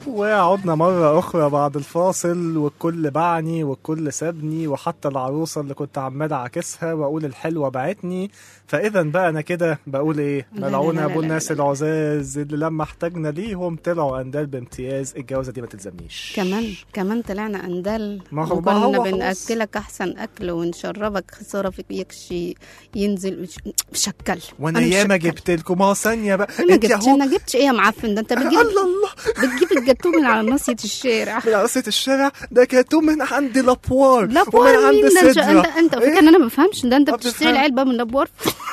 Speaker 4: وعدنا مرة أخرى بعد الفاصل والكل باعني والكل سابني وحتى العروسة اللي كنت عمال أعاكسها وأقول الحلوة بعتني فإذا بقى أنا كده بقول إيه
Speaker 3: لا لا
Speaker 4: ملعونة
Speaker 3: لا
Speaker 4: أبو
Speaker 3: لا
Speaker 4: الناس
Speaker 3: لا.
Speaker 4: العزاز اللي لما احتاجنا ليهم طلعوا أندال بامتياز الجوازة دي ما تلزمنيش
Speaker 3: كمان كمان طلعنا اندال
Speaker 4: ما هو- ما
Speaker 3: وكنا
Speaker 4: هو خلاص.
Speaker 3: بناكلك احسن اكل ونشربك خساره فيك يكشي ينزل مش- مشكل
Speaker 4: وأنا
Speaker 3: أنا
Speaker 4: ياما
Speaker 3: مشكل.
Speaker 4: جبت لكم ما هو ثانية بقى
Speaker 3: انا
Speaker 4: أنت
Speaker 3: جبت
Speaker 4: أهو
Speaker 3: انا جبتش ايه يا معفن ده انت بتجيب
Speaker 4: الله الله
Speaker 3: بتجيب الجاتوه من على ناصيه الشارع
Speaker 4: من رقصة الشارع ده كاتو من عند لابوار
Speaker 3: لا
Speaker 4: ومن
Speaker 3: بوار
Speaker 4: عند
Speaker 3: مين ده انت
Speaker 4: سدرة
Speaker 3: انت انت فكرة ان انا ما بفهمش ده انت
Speaker 4: ما
Speaker 3: بتشتري
Speaker 4: بتفهم.
Speaker 3: العلبه من لابوار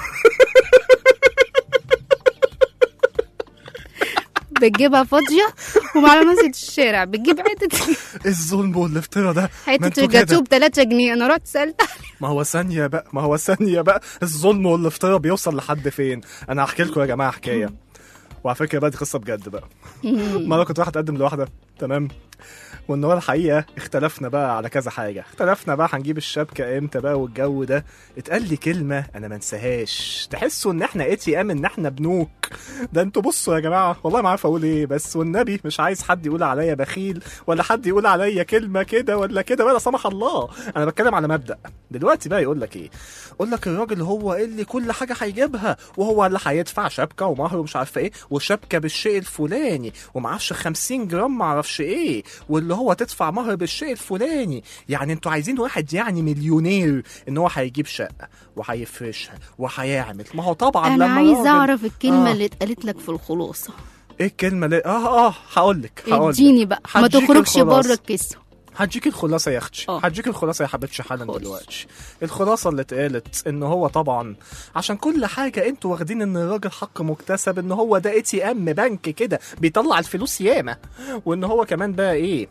Speaker 3: بتجيبها فاضيه ومعلى ناصيه الشارع بتجيب حته
Speaker 4: الظلم والافتراء ده ما
Speaker 3: حته
Speaker 4: انتوا
Speaker 3: الجاتوه
Speaker 4: كده.
Speaker 3: ب 3 جنيه انا رحت سالت
Speaker 4: ما هو ثانية بقى ما هو ثانية بقى الظلم والافتراء بيوصل لحد فين أنا هحكي لكم يا جماعة حكاية وعلى فكرة بقى دي قصة بجد بقى مرة كنت رايح أتقدم لواحدة تمام وان هو الحقيقه اختلفنا بقى على كذا حاجه اختلفنا بقى هنجيب الشبكه امتى بقى والجو ده اتقال لي كلمه انا ما انساهاش تحسوا ان احنا اي تي ام ان احنا بنوك ده انتوا بصوا يا جماعه والله ما عارف اقول ايه بس والنبي مش عايز حد يقول عليا بخيل ولا حد يقول عليا كلمه كده ولا كده ولا سمح الله انا بتكلم على مبدا دلوقتي بقى يقول لك ايه يقول لك الراجل هو اللي كل حاجه هيجيبها وهو اللي هيدفع شبكه ومهر ومش عارفه ايه وشبكه بالشيء الفلاني ومعرفش 50 جرام معرفش ايه واللي هو تدفع مهر بالشيء الفلاني يعني انتوا عايزين واحد يعني مليونير ان هو هيجيب شقه وهيفرشها وهيعمل ما هو طبعا
Speaker 3: انا
Speaker 4: لما
Speaker 3: عايز
Speaker 4: راجل-
Speaker 3: اعرف الكلمه
Speaker 4: آه.
Speaker 3: اللي اتقالت لك في الخلاصه
Speaker 4: ايه الكلمه اللي اه اه هقول لك هقول لك
Speaker 3: اديني بقى ما
Speaker 4: هديك
Speaker 3: تخرجش
Speaker 4: الخلاصة.
Speaker 3: بره الكيسه
Speaker 4: هديك الخلاصه يا اختي
Speaker 3: آه.
Speaker 4: هديك الخلاصه يا حبيبتي حالا
Speaker 3: خلاص.
Speaker 4: دلوقتي الخلاصه اللي اتقالت ان هو طبعا عشان كل حاجه انتوا واخدين ان الراجل حق مكتسب ان هو ده اي تي ام بنك كده بيطلع الفلوس ياما وان هو كمان بقى ايه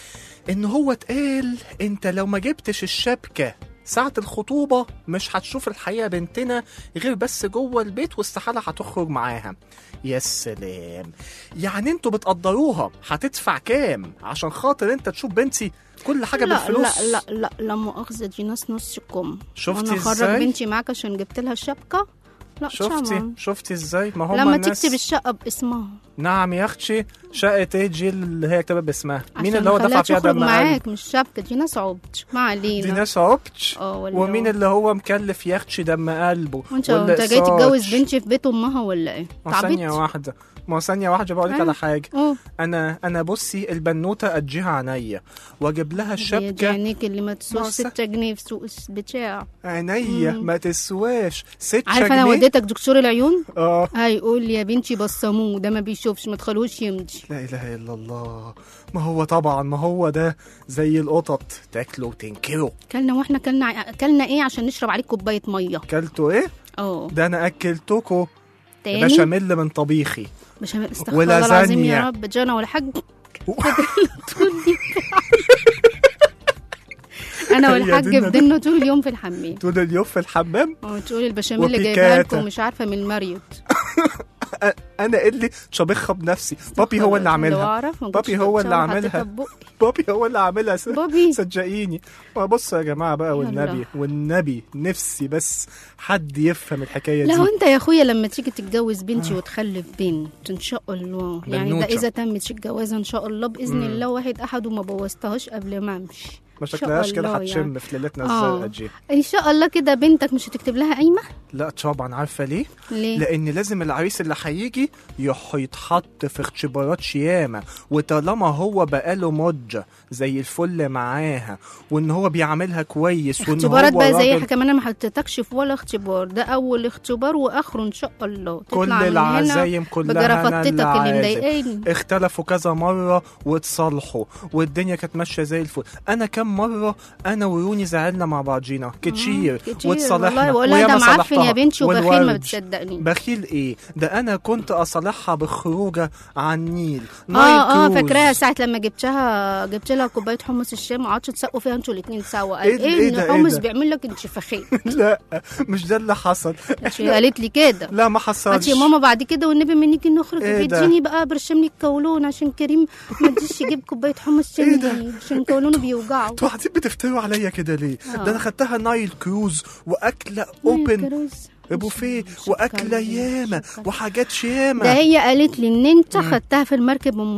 Speaker 4: ان هو اتقال انت لو ما جبتش الشبكه ساعة الخطوبة مش هتشوف الحقيقة بنتنا غير بس جوه البيت واستحالة هتخرج معاها يا سلام يعني انتوا بتقدروها هتدفع كام عشان خاطر انت تشوف بنتي كل حاجة
Speaker 3: لا
Speaker 4: بالفلوس
Speaker 3: لا لا لا لا مؤاخذه دي ناس نص كم
Speaker 4: شفتي
Speaker 3: انا اخرج
Speaker 4: ازاي؟
Speaker 3: بنتي معاك عشان جبت لها الشبكه لا
Speaker 4: شفتي
Speaker 3: طبعا
Speaker 4: شفتي ازاي ما هم
Speaker 3: لما
Speaker 4: الناس
Speaker 3: تكتب الشقه باسمها
Speaker 4: نعم يا اختي شقة ايه دي اللي هي كتبت باسمها مين
Speaker 3: عشان
Speaker 4: اللي هو دفع
Speaker 3: نخليها
Speaker 4: فيها
Speaker 3: تخرج
Speaker 4: دم قلب
Speaker 3: معاك مش شبكه دي ناس عبط ما علينا
Speaker 4: دي ناس عبط
Speaker 3: اه ولا
Speaker 4: ومين
Speaker 3: هو-
Speaker 4: اللي هو مكلف يا اختي دم قلبه
Speaker 3: وانت
Speaker 4: ولا
Speaker 3: انت جاي
Speaker 4: إقساط؟
Speaker 3: تتجوز بنتي في بيت امها ولا ايه؟
Speaker 4: ما ثانية
Speaker 3: تعبيط
Speaker 4: واحدة ما ثانية واحدة بقول لك
Speaker 3: أيوة.
Speaker 4: على حاجة
Speaker 3: اه
Speaker 4: انا انا بصي البنوتة اديها عينيا واجيب لها
Speaker 3: هي دي
Speaker 4: الشبكة
Speaker 3: عينيك اللي ما تسواش
Speaker 4: ما س-
Speaker 3: 6 جنيه في سوق البتاع
Speaker 4: عينيا
Speaker 3: مم.
Speaker 4: ما تسواش ستة
Speaker 3: عارفه انا
Speaker 4: جنيه
Speaker 3: وديتك دكتور العيون
Speaker 4: اه
Speaker 3: هيقول لي يا بنتي بصموه ده ما بيشوفش ما تخلوش يمضي
Speaker 4: لا اله الا الله ما هو طبعا ما هو ده زي القطط تاكله وتنكره
Speaker 3: كلنا واحنا كلنا كلنا ايه عشان نشرب عليك كوبايه ميه
Speaker 4: كلته ايه
Speaker 3: اه
Speaker 4: ده انا اكلتكو
Speaker 3: تاني
Speaker 4: بشاميل من طبيخي
Speaker 3: مش هم- استغفر الله العظيم
Speaker 4: ولازانيا.
Speaker 3: يا رب جانا ولا حاج تقول لي انا
Speaker 4: هي
Speaker 3: والحاج
Speaker 4: دينا دي.
Speaker 3: فضلنا طول اليوم في الحمام
Speaker 4: طول اليوم في الحمام
Speaker 3: وتقولي البشاميل اللي
Speaker 4: وبيكاتا.
Speaker 3: جايبها لكم مش عارفه من الماريوت
Speaker 4: أ- انا اللي طبخها بنفسي بابي هو اللي
Speaker 3: لو
Speaker 4: عاملها
Speaker 3: اعرف ما
Speaker 4: بابي
Speaker 3: كنتش
Speaker 4: هو اللي
Speaker 3: بتشاور
Speaker 4: عاملها.
Speaker 3: حطيتها في بقي.
Speaker 4: بابي هو اللي عاملها س-
Speaker 3: بابي
Speaker 4: صدقيني بص يا جماعه بقى والنبي
Speaker 3: يلا.
Speaker 4: والنبي نفسي بس حد يفهم الحكايه
Speaker 3: لا
Speaker 4: دي
Speaker 3: هو انت يا اخويا لما تيجي تتجوز بنتي وتخلف بنت ان شاء الله يعني ده
Speaker 4: بنوتة.
Speaker 3: اذا تمت الجوازه ان شاء الله باذن
Speaker 4: مم.
Speaker 3: الله واحد احد وما بوظتهاش قبل ما امشي
Speaker 4: ما
Speaker 3: إن شاء
Speaker 4: شكلهاش كده
Speaker 3: الله
Speaker 4: هتشم
Speaker 3: يعني.
Speaker 4: في ليلتنا
Speaker 3: آه.
Speaker 4: الزرقاء دي
Speaker 3: ان شاء الله كده بنتك مش هتكتب لها قايمه
Speaker 4: لا طبعا عارفه ليه
Speaker 3: ليه
Speaker 4: لان لازم العريس اللي هيجي يح- يتحط في اختبارات شيامه وطالما هو بقاله مده زي الفل معاها وان هو بيعاملها كويس وان
Speaker 3: اختبارات
Speaker 4: هو
Speaker 3: بقى زي
Speaker 4: راجل
Speaker 3: كمان انا ما حطيتكش في ولا اختبار ده اول اختبار واخره ان شاء الله
Speaker 4: كل
Speaker 3: تطلع من هنا
Speaker 4: العزايم كلها انا
Speaker 3: بجرفتك اللي
Speaker 4: عازم.
Speaker 3: مضايقاني
Speaker 4: اختلفوا كذا مرة واتصالحوا والدنيا كانت ماشية زي الفل أنا كم مرة أنا وروني زعلنا مع بعضينا كتير
Speaker 3: كتير
Speaker 4: واتصالحنا
Speaker 3: والله بقول لها ده
Speaker 4: وياما
Speaker 3: معفن يا
Speaker 4: صالحتها.
Speaker 3: بنتي وبخيل ما
Speaker 4: والورد.
Speaker 3: بتصدقني
Speaker 4: بخيل ايه ده انا كنت اصالحها بخروجه على النيل نايل
Speaker 3: اه اه
Speaker 4: كروز.
Speaker 3: فاكراها ساعة لما جبتها جبت لها كوباية حمص الشام وقعدتوا تسقوا فيها انتوا الاتنين سوا قال
Speaker 4: إيه ده-
Speaker 3: ايه,
Speaker 4: إيه
Speaker 3: ان
Speaker 4: ده- إيه
Speaker 3: الحمص
Speaker 4: ده؟
Speaker 3: بيعمل لك انتفاخية
Speaker 4: لا مش ده اللي حصل
Speaker 3: هي قالت لي كده
Speaker 4: لا ما
Speaker 3: قالت
Speaker 4: حصلش
Speaker 3: يا ماما بعد كده والنبي منك نخرج
Speaker 4: إيه ده؟
Speaker 3: اديني بقى برشم لي الكولون عشان كريم ما تجيش يجيب كوبايه حمص
Speaker 4: إيه ده؟
Speaker 3: شامي عشان كولونه بيوجعه
Speaker 4: انتوا قاعدين بتفتروا عليا كده ليه؟
Speaker 3: آه.
Speaker 4: ده انا خدتها نايل كروز واكله
Speaker 3: نايل
Speaker 4: اوبن
Speaker 3: كروز.
Speaker 4: بوفيه
Speaker 3: شكراً.
Speaker 4: واكله ياما
Speaker 3: شكراً.
Speaker 4: وحاجات
Speaker 3: ده
Speaker 4: ياما
Speaker 3: هي قالت لي ان انت خدتها في المركب ام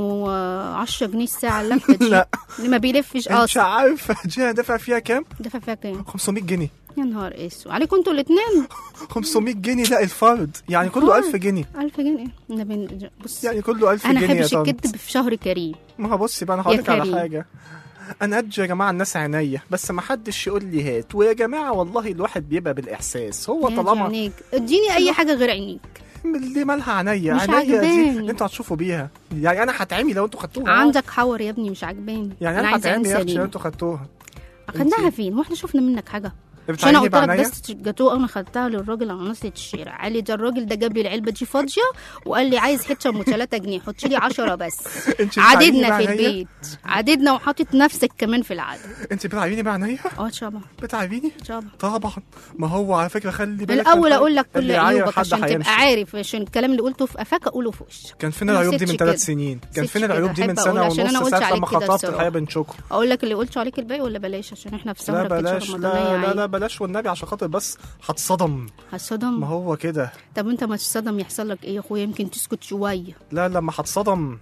Speaker 3: 10 جنيه الساعه اللفه دي
Speaker 4: لا.
Speaker 3: اللي ما بيلفش
Speaker 4: انت
Speaker 3: اصلا
Speaker 4: عارفه دي انا دافع فيها كام؟
Speaker 3: دفع فيها كام
Speaker 4: 500 جنيه
Speaker 3: يا نهار اسود عليكم انتوا الاثنين
Speaker 4: 500 جنيه لا الفرد يعني كله 1000 جنيه
Speaker 3: 1000 جنيه النبي بص
Speaker 4: يعني كله 1000
Speaker 3: انا
Speaker 4: جنيه يا
Speaker 3: احبش
Speaker 4: طنط
Speaker 3: الكذب في شهر كريم
Speaker 4: ما هو بصي بقى انا هقول
Speaker 3: يا
Speaker 4: لك على
Speaker 3: كريم.
Speaker 4: حاجه انا قد يا جماعه الناس عينيا بس ما حدش يقول لي هات ويا جماعه والله الواحد بيبقى بالاحساس هو
Speaker 3: يا
Speaker 4: طالما
Speaker 3: عينيك اديني اي حاجه غير عينيك
Speaker 4: اللي مالها عينيا
Speaker 3: مش
Speaker 4: عينيا دي
Speaker 3: عجباني.
Speaker 4: اللي انتوا هتشوفوا بيها يعني انا هتعمي لو انتوا خدتوها
Speaker 3: عندك حور يا ابني مش عجباني
Speaker 4: يعني
Speaker 3: انا
Speaker 4: انا
Speaker 3: عايزه
Speaker 4: هتعمي يا اختي لو
Speaker 3: انسى
Speaker 4: انتوا خدتوها
Speaker 3: اخدناها فين واحنا شفنا منك حاجه مش
Speaker 4: بتعيني
Speaker 3: انا قلت لك
Speaker 4: بعينيا؟
Speaker 3: دستة جاتوه انا خدتها للراجل على ناصية الشارع قال لي ده الراجل ده جاب لي العلبه دي فاضيه وقال لي عايز حته ام 3 جنيه حط لي 10 بس
Speaker 4: انت بتعيني
Speaker 3: عددنا في
Speaker 4: بعينيا؟
Speaker 3: البيت عددنا وحاطط نفسك كمان في العدد
Speaker 4: انت بتعيني بعينيا
Speaker 3: اه طبعا
Speaker 4: بتعيني
Speaker 3: طبعا
Speaker 4: طبعا ما هو على فكره خلي
Speaker 3: من
Speaker 4: بالك
Speaker 3: الاول
Speaker 4: من
Speaker 3: اقول لك كل
Speaker 4: اللي يعاير
Speaker 3: عيوبك
Speaker 4: حد
Speaker 3: عشان
Speaker 4: هيمشي.
Speaker 3: تبقى عارف عشان الكلام اللي قلته في قفاك اقوله في وشك
Speaker 4: كان فين
Speaker 3: ما
Speaker 4: العيوب دي
Speaker 3: سيتش
Speaker 4: من ثلاث
Speaker 3: كده.
Speaker 4: سنين كان
Speaker 3: سيتش
Speaker 4: فين
Speaker 3: كده.
Speaker 4: العيوب دي من
Speaker 3: أحب
Speaker 4: سنه
Speaker 3: أقول عشان أنا
Speaker 4: ونص
Speaker 3: قلت
Speaker 4: ساعه
Speaker 3: عليك
Speaker 4: لما
Speaker 3: كده
Speaker 4: خطبت
Speaker 3: الصراحة.
Speaker 4: الحقيقه بنشكر
Speaker 3: اقول لك اللي قلته عليك الباقي ولا بلاش عشان احنا في
Speaker 4: لا
Speaker 3: سهره كده
Speaker 4: بلاش
Speaker 3: رمضانيه
Speaker 4: لا لا
Speaker 3: يعني
Speaker 4: لا بلاش والنبي عشان خاطر بس هتصدم
Speaker 3: هتصدم
Speaker 4: ما هو كده
Speaker 3: طب انت ما تصدم يحصل لك ايه يا اخويا يمكن تسكت شويه
Speaker 4: لا لما هتصدم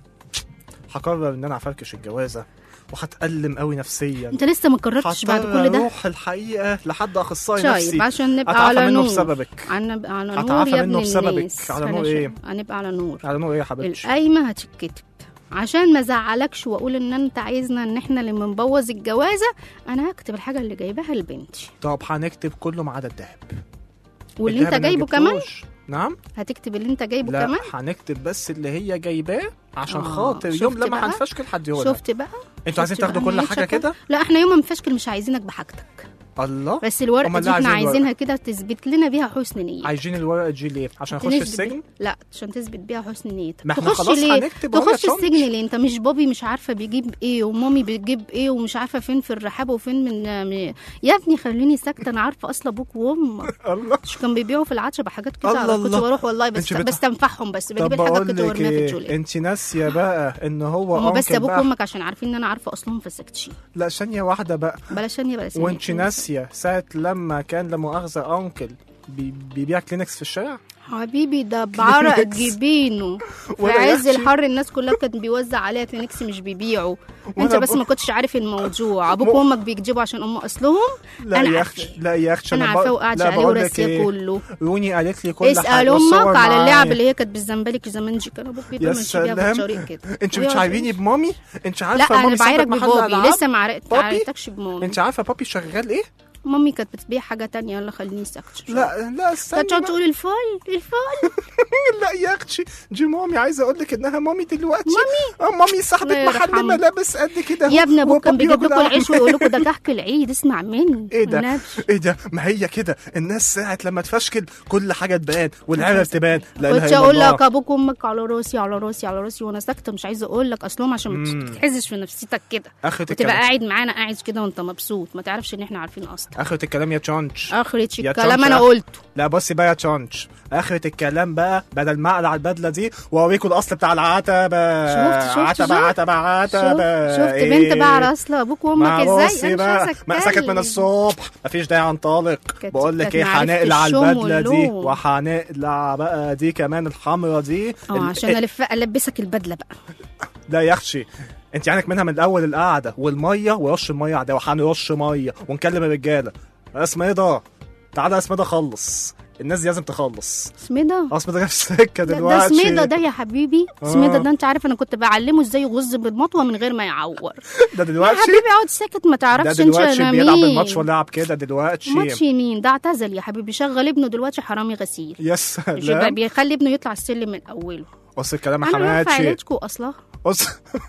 Speaker 4: هقرر ان انا هفركش الجوازه وهتألم قوي نفسيا
Speaker 3: انت لسه ما قررتش بعد
Speaker 4: هضطر
Speaker 3: كل ده
Speaker 4: اروح الحقيقه لحد اخصائي نفسي
Speaker 3: طيب عشان نبقى
Speaker 4: هتعافى
Speaker 3: على
Speaker 4: منه
Speaker 3: نور
Speaker 4: بسببك.
Speaker 3: هنبقى على نور
Speaker 4: هتعافى
Speaker 3: يا
Speaker 4: منه
Speaker 3: ابن
Speaker 4: بسببك.
Speaker 3: الناس
Speaker 4: على نور
Speaker 3: هنش-
Speaker 4: إيه؟
Speaker 3: هنبقى على نور
Speaker 4: على نور ايه يا حبيبتي
Speaker 3: القايمه هتتكتب عشان ما ازعلكش واقول ان انت عايزنا ان احنا اللي بنبوظ الجوازه انا هكتب الحاجه اللي جايباها لبنتي
Speaker 4: طب هنكتب كله ما عدا الذهب
Speaker 3: واللي
Speaker 4: الدهب
Speaker 3: انت
Speaker 4: أنا
Speaker 3: جايبه كمان
Speaker 4: جبتوش. نعم
Speaker 3: هتكتب اللي انت جايبه
Speaker 4: لا
Speaker 3: كمان
Speaker 4: هنكتب بس اللي هي جايباه عشان
Speaker 3: آه،
Speaker 4: خاطر
Speaker 3: شفت
Speaker 4: يوم لما
Speaker 3: بقى؟
Speaker 4: هنفشكل حد يقولها
Speaker 3: شفت بقى
Speaker 4: انتوا عايزين
Speaker 3: شفت
Speaker 4: تاخدوا
Speaker 3: بقى
Speaker 4: كل
Speaker 3: نهاية
Speaker 4: حاجه
Speaker 3: شكل؟
Speaker 4: كده
Speaker 3: لا احنا يوم ما نفشكل مش عايزينك بحاجتك
Speaker 4: الله
Speaker 3: بس الورقه
Speaker 4: أمال
Speaker 3: دي
Speaker 4: ليه
Speaker 3: احنا
Speaker 4: عايزين الورقة؟
Speaker 3: عايزينها كده تثبت لنا بيها حسن نيه
Speaker 4: عايزين الورقه دي ليه عشان اخش
Speaker 3: تثبت
Speaker 4: السجن
Speaker 3: بيها- لا عشان تثبت بيها حسن نيتك
Speaker 4: ما احنا
Speaker 3: تخش
Speaker 4: خلاص
Speaker 3: ليه
Speaker 4: هنكتب أهو يا
Speaker 3: تخش
Speaker 4: شمس.
Speaker 3: السجن ليه انت مش بابي مش عارفه بيجيب ايه ومامي بتجيب ايه ومش عارفه فين في الرحابه وفين من من- يا ابني خليني ساكته انا عارفه اصل ابوك وامك
Speaker 4: الله
Speaker 3: مش كان بيبيعوا في العتبه حاجات
Speaker 4: الله
Speaker 3: كده كنت
Speaker 4: الله.
Speaker 3: بروح والله بس
Speaker 4: انت بت-
Speaker 3: بستنفعهم بس بجيب
Speaker 4: طب
Speaker 3: الحاجات
Speaker 4: بقول
Speaker 3: كنت
Speaker 4: لك
Speaker 3: برميها في
Speaker 4: ايه
Speaker 3: الجولات
Speaker 4: انت ناسيه بقى ان هو
Speaker 3: هما بس
Speaker 4: أنكل
Speaker 3: ابوك
Speaker 4: بقى
Speaker 3: وامك عشان عارفين ان انا عارفه اصلهم فسكتشين
Speaker 4: لا ثانيه واحده بقى
Speaker 3: بلا ثانيه بلا ثانيه
Speaker 4: وانت ناسيه ساعه لما كان لا مؤاخذه انكل بي- بيبيع كلينكس في الشارع
Speaker 3: حبيبي ده بعرق
Speaker 4: كلينكس.
Speaker 3: جبينه في
Speaker 4: ولا
Speaker 3: عز
Speaker 4: يختي.
Speaker 3: الحر الناس كلها كانت بيوزع عليها كلينكس مش بيبيعوا انت
Speaker 4: وأنا
Speaker 3: بس
Speaker 4: ب-
Speaker 3: ما كنتش عارف الموضوع ابوك
Speaker 4: م-
Speaker 3: وامك بيكذبوا عشان هم اصلهم
Speaker 4: لا
Speaker 3: أنا
Speaker 4: يا
Speaker 3: عارفة.
Speaker 4: اختي لا يا اختي
Speaker 3: انا
Speaker 4: بق-
Speaker 3: عارفاه وقاعده
Speaker 4: لا
Speaker 3: عليه
Speaker 4: بقول لك
Speaker 3: وراسيه
Speaker 4: ايه
Speaker 3: كله
Speaker 4: روني قالت لي كل
Speaker 3: اسال
Speaker 4: حاجه والصور
Speaker 3: امك على اللعب
Speaker 4: معايا.
Speaker 3: اللي هي كانت بالزنبلك زمان دي كان ابوك
Speaker 4: يا
Speaker 3: بيبقى ماشي بيها في
Speaker 4: سلام
Speaker 3: الطريق كده
Speaker 4: انت
Speaker 3: ويقعد
Speaker 4: بتعايريني
Speaker 3: يقول-
Speaker 4: بمامي انت
Speaker 3: لا
Speaker 4: عارفه
Speaker 3: انا
Speaker 4: مامي صاحبة
Speaker 3: بعايرك
Speaker 4: محل
Speaker 3: ببابي
Speaker 4: ألعاب؟
Speaker 3: لسه ما عرفت-
Speaker 4: بابي؟
Speaker 3: عرفتكش بمامي
Speaker 4: انت عارفه بابي شغال ايه
Speaker 3: مامي كانت بتبيع حاجه تانية يلا خليني ساكته شوية.
Speaker 4: لا لا استني
Speaker 3: كانت تقعد
Speaker 4: بقى.
Speaker 3: تقول الفول الفول
Speaker 4: لا يا اختي دي مامي عايزه اقول لك انها مامي دلوقتي
Speaker 3: مامي؟
Speaker 4: اه مامي صاحبه
Speaker 3: الله
Speaker 4: محل
Speaker 3: يرحمه.
Speaker 4: ملابس قد كده
Speaker 3: يا ابن ابوك كان
Speaker 4: وبابي
Speaker 3: بيجيب لكم
Speaker 4: راجل
Speaker 3: العيش
Speaker 4: أعمال.
Speaker 3: ويقول لكم ده كحك العيد اسمع مني
Speaker 4: ايه ده
Speaker 3: والنبي.
Speaker 4: ايه ده ما هي كده الناس ساعه لما تفشكل كل حاجه تبان والعيله تبان لا اله
Speaker 3: كنت
Speaker 4: الا
Speaker 3: اقول
Speaker 4: الله
Speaker 3: لك ابوك وامك على راسي على راسي على راسي وانا ساكته مش عايزه اقول لك اصلهم عشان ما
Speaker 4: مم.
Speaker 3: تتحزش في نفسيتك كده
Speaker 4: اخرة
Speaker 3: وتبقى
Speaker 4: الكلام
Speaker 3: قاعد معانا قاعد كده وانت مبسوط ما تعرفش ان احنا عارفين اصلا
Speaker 4: اخرة الكلام يا تشانش
Speaker 3: اخرة
Speaker 4: يا
Speaker 3: الكلام
Speaker 4: تشانش
Speaker 3: انا
Speaker 4: أخ-
Speaker 3: قلته
Speaker 4: لا بصي بقى يا تشانش اخرة الكلام بقى بدل ما اقلع البدله دي واوريكم الاصل بتاع العتبه
Speaker 3: شفت- شفت-
Speaker 4: عتبه
Speaker 3: شفت؟
Speaker 4: عتبه عتبه
Speaker 3: شفت, شفت
Speaker 4: إيه؟
Speaker 3: بنت بقى على اصل ابوك وامك
Speaker 4: ما
Speaker 3: ازاي
Speaker 4: بصي
Speaker 3: انا مش
Speaker 4: بقى
Speaker 3: عايزه
Speaker 4: ما سكت من
Speaker 3: أتكلم.
Speaker 4: الصبح مفيش داعي انطلق
Speaker 3: كانت-
Speaker 4: بقول لك
Speaker 3: كانت
Speaker 4: ايه
Speaker 3: معرفة
Speaker 4: هنقلع
Speaker 3: الشوم
Speaker 4: البدله دي
Speaker 3: واللون.
Speaker 4: وهنقلع بقى دي كمان الحمرا دي
Speaker 3: اه
Speaker 4: ال-
Speaker 3: عشان الف البسك البدله بقى
Speaker 4: لا يا اختي انت عينك منها من اول القعده والميه ورش الميه عادي وهنرش ميه ونكلم الرجاله اسمه ايه ده تعالى اسمه ده خلص الناس دي لازم تخلص
Speaker 3: سميدة
Speaker 4: اه اسمه ده جاي في السكه
Speaker 3: ده- ده
Speaker 4: دلوقتي
Speaker 3: سميدة ده يا حبيبي
Speaker 4: آه.
Speaker 3: سميدة ده انت عارف انا كنت بعلمه ازاي يغز بالمطوه من غير ما يعور
Speaker 4: ده
Speaker 3: يا
Speaker 4: دلوقتي
Speaker 3: حبيبي اقعد ساكت ما
Speaker 4: ده
Speaker 3: تعرفش انت
Speaker 4: دلوقتي
Speaker 3: انا
Speaker 4: بيلعب
Speaker 3: مين
Speaker 4: الماتش ولعب كده دلوقتي
Speaker 3: ماتش مين ده اعتزل يا حبيبي شغل ابنه دلوقتي حرامي غسيل
Speaker 4: يا
Speaker 3: مش بقى
Speaker 4: سلام
Speaker 3: بيخلي ابنه يطلع السلم من اوله
Speaker 4: بص الكلام يا
Speaker 3: انا عارفه
Speaker 4: حماتي
Speaker 3: عيلتكم اصلها
Speaker 4: بص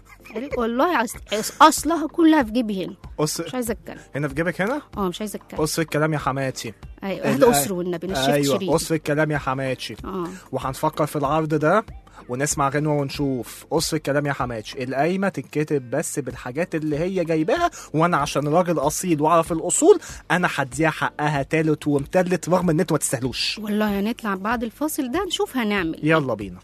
Speaker 3: والله أص- اصلها كلها في جيبي هنا
Speaker 4: بص
Speaker 3: مش عايزه اتكلم
Speaker 4: هنا في جيبك هنا
Speaker 3: اه مش عايزه اتكلم
Speaker 4: قص الكلام يا حماتي
Speaker 3: ايوه هات
Speaker 4: ال-
Speaker 3: اسره والنبي نشفت
Speaker 4: ايوه
Speaker 3: شريك
Speaker 4: قص الكلام يا حماتي
Speaker 3: اه
Speaker 4: وهنفكر في العرض ده ونسمع غنوة ونشوف قص الكلام يا حماتي القايمة تتكتب بس بالحاجات اللي هي جايباها وانا عشان راجل اصيل واعرف الاصول انا هديها حقها تالت ومتلت رغم ان انتوا ما تستاهلوش
Speaker 3: والله هنطلع بعد الفاصل ده نشوف هنعمل إيه.
Speaker 4: يلا بينا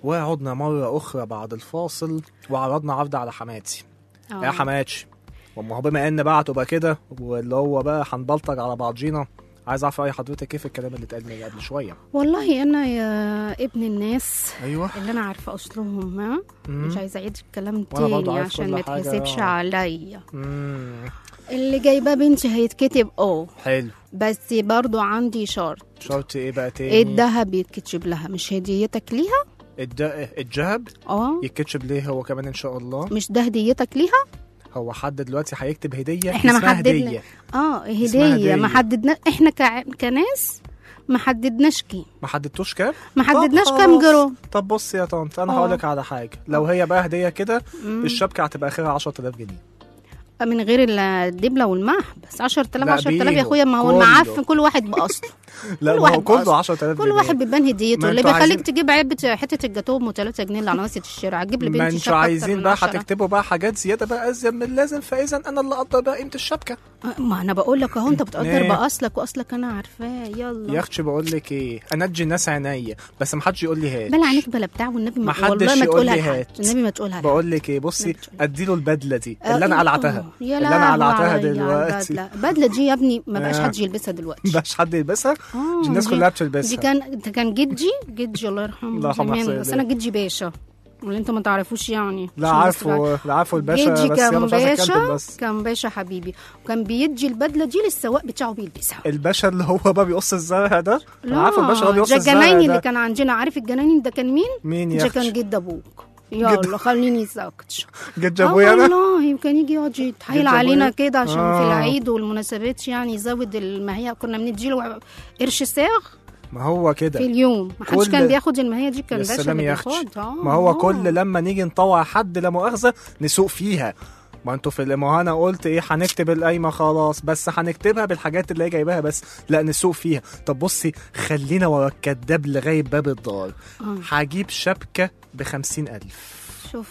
Speaker 4: وعدنا مرة أخرى بعد الفاصل وعرضنا عرض على حماتي يا
Speaker 3: آه.
Speaker 4: حماتي وما هو بما إن بقى تبقى كده واللي هو بقى هنبلطج على بعضينا عايز أعرف رأي حضرتك كيف الكلام اللي اتقال من قبل شوية
Speaker 3: والله انا يا ابن الناس
Speaker 4: أيوه
Speaker 3: اللي انا عارفه اصلهم ها
Speaker 4: مم.
Speaker 3: مش عايزه اعيد الكلام
Speaker 4: وأنا برضه
Speaker 3: تاني
Speaker 4: عارف
Speaker 3: عشان
Speaker 4: كل
Speaker 3: ما
Speaker 4: حاجة.
Speaker 3: تحسبش عليا
Speaker 4: مم.
Speaker 3: اللي جايباه بنتي هيتكتب اه
Speaker 4: حلو
Speaker 3: بس برضو عندي شرط
Speaker 4: شرط إيه بقى تاني
Speaker 3: الدهب يتكتب لها مش هديتك ليها
Speaker 4: الد... الجهب
Speaker 3: اه
Speaker 4: يتكتشب ليه هو كمان إن شاء الله
Speaker 3: مش ده هديتك ليها
Speaker 4: هو حد دلوقتي هيكتب هدية
Speaker 3: احنا ما
Speaker 4: اسمها
Speaker 3: حددنا
Speaker 4: هدية
Speaker 3: اه
Speaker 4: اسمها
Speaker 3: هديه ما
Speaker 4: هدية.
Speaker 3: حددنا احنا كع... كناس ما حددناش كام
Speaker 4: ما حددتوش كام
Speaker 3: ما حددناش
Speaker 4: طب
Speaker 3: كام
Speaker 4: خلاص.
Speaker 3: جرام
Speaker 4: طب بص يا طنط انا
Speaker 3: آه.
Speaker 4: هقول لك على حاجه لو هي بقى هديه كده
Speaker 3: مم.
Speaker 4: الشبكه هتبقى اخرها 10000 جنيه
Speaker 3: من غير الدبله والمح بس 10000
Speaker 4: لا،
Speaker 3: 10000 يا
Speaker 4: بيهم.
Speaker 3: اخويا ما هو
Speaker 4: كله.
Speaker 3: المعفن كل واحد باصله
Speaker 4: لا
Speaker 3: كل
Speaker 4: ما هو
Speaker 3: واحد
Speaker 4: كله
Speaker 3: بأصله.
Speaker 4: 10000
Speaker 3: كل
Speaker 4: جنيه
Speaker 3: واحد بيبان هديته
Speaker 4: ما
Speaker 3: اللي
Speaker 4: انتوا
Speaker 3: بيخليك
Speaker 4: عايزين-
Speaker 3: تجيب علبه حته الجاتوه ب 3 جنيه اللي على ناصيه الشارع هتجيب لبنتي
Speaker 4: ما
Speaker 3: شبكه
Speaker 4: انتوا
Speaker 3: أكتر
Speaker 4: عايزين
Speaker 3: من
Speaker 4: بقى
Speaker 3: 10.
Speaker 4: هتكتبوا بقى حاجات زياده بقى ازيد من اللازم فاذا انا اللي اقدر بقى قيمه الشبكه
Speaker 3: ما انا بقول لك اهو انت بتقدر
Speaker 4: ايه؟
Speaker 3: باصلك واصلك انا عارفاه يلا
Speaker 4: يا اختي بقول لك ايه انجي الناس عينيا بس ما حدش يقول لي هات
Speaker 3: بلا عينيك بلا بتاع والنبي
Speaker 4: ما
Speaker 3: ما
Speaker 4: حدش
Speaker 3: والله ما
Speaker 4: يقول
Speaker 3: تقولها
Speaker 4: لي
Speaker 3: لحد
Speaker 4: هات.
Speaker 3: النبي ما تقولها لحد
Speaker 4: بقول لك ايه بصي
Speaker 3: نبت.
Speaker 4: اديله البدله دي
Speaker 3: آه،
Speaker 4: اللي انا
Speaker 3: آه،
Speaker 4: قلعتها
Speaker 3: آه. يا
Speaker 4: اللي انا
Speaker 3: لهوي
Speaker 4: قلعتها
Speaker 3: عليا
Speaker 4: دلوقتي
Speaker 3: البدله البدله دي يا ابني ما بقاش
Speaker 4: آه.
Speaker 3: حد يلبسها دلوقتي
Speaker 4: مبقاش حد يلبسها
Speaker 3: آه،
Speaker 4: الناس
Speaker 3: دي-
Speaker 4: كلها
Speaker 3: دي
Speaker 4: بتلبسها
Speaker 3: كان ده كان جدي جدي الله يرحمه
Speaker 4: الله يرحمه
Speaker 3: زمان
Speaker 4: يحسن
Speaker 3: بس
Speaker 4: إليه.
Speaker 3: انا جدي باشا واللي انتوا ما تعرفوش يعني
Speaker 4: لا
Speaker 3: عشان بس
Speaker 4: عارفه لا عارفه الباشا
Speaker 3: جدي
Speaker 4: بس يلا
Speaker 3: كان
Speaker 4: مش عايز
Speaker 3: باشا
Speaker 4: اتكلم بس
Speaker 3: كان باشا حبيبي وكان بيدي البدله دي للسواق بتاعه بيلبسها
Speaker 4: الباشا اللي هو بقى بيقص الزرع ده
Speaker 3: لا
Speaker 4: انا عارفه الباشا اللي هو بيقص
Speaker 3: ده
Speaker 4: الزرع
Speaker 3: الجناين اللي
Speaker 4: ده
Speaker 3: كان عندنا عارف الجناين ده كان مين؟
Speaker 4: مين يا
Speaker 3: ده كان
Speaker 4: اختي
Speaker 3: جد ابوك يلا خليني ساكت
Speaker 4: جد
Speaker 3: اه
Speaker 4: ابويا انا
Speaker 3: والله وكان يجي يقعد يتحايل
Speaker 4: جد
Speaker 3: علينا
Speaker 4: أبويا؟
Speaker 3: كده عشان
Speaker 4: آه.
Speaker 3: في العيد والمناسبات يعني يزود المهية كنا بنديله قرش ساغ
Speaker 4: ما هو كده
Speaker 3: في اليوم ما حدش
Speaker 4: كل-
Speaker 3: كان بياخد المهية دي كان
Speaker 4: يا
Speaker 3: باشا
Speaker 4: سلام
Speaker 3: اللي
Speaker 4: يا اختي
Speaker 3: بياخدها آه،
Speaker 4: ما هو
Speaker 3: آه.
Speaker 4: كل لما نيجي نطوع حد لا مؤاخذه نسوق فيها ما انتوا في ما هو انا قلت ايه هنكتب القايمه خلاص بس هنكتبها بالحاجات اللي هي جايباها بس لا نسوق فيها طب بصي خلينا ورا الكداب لغايه باب الدار
Speaker 3: آه.
Speaker 4: هجيب شبكه ب ألف
Speaker 3: شوف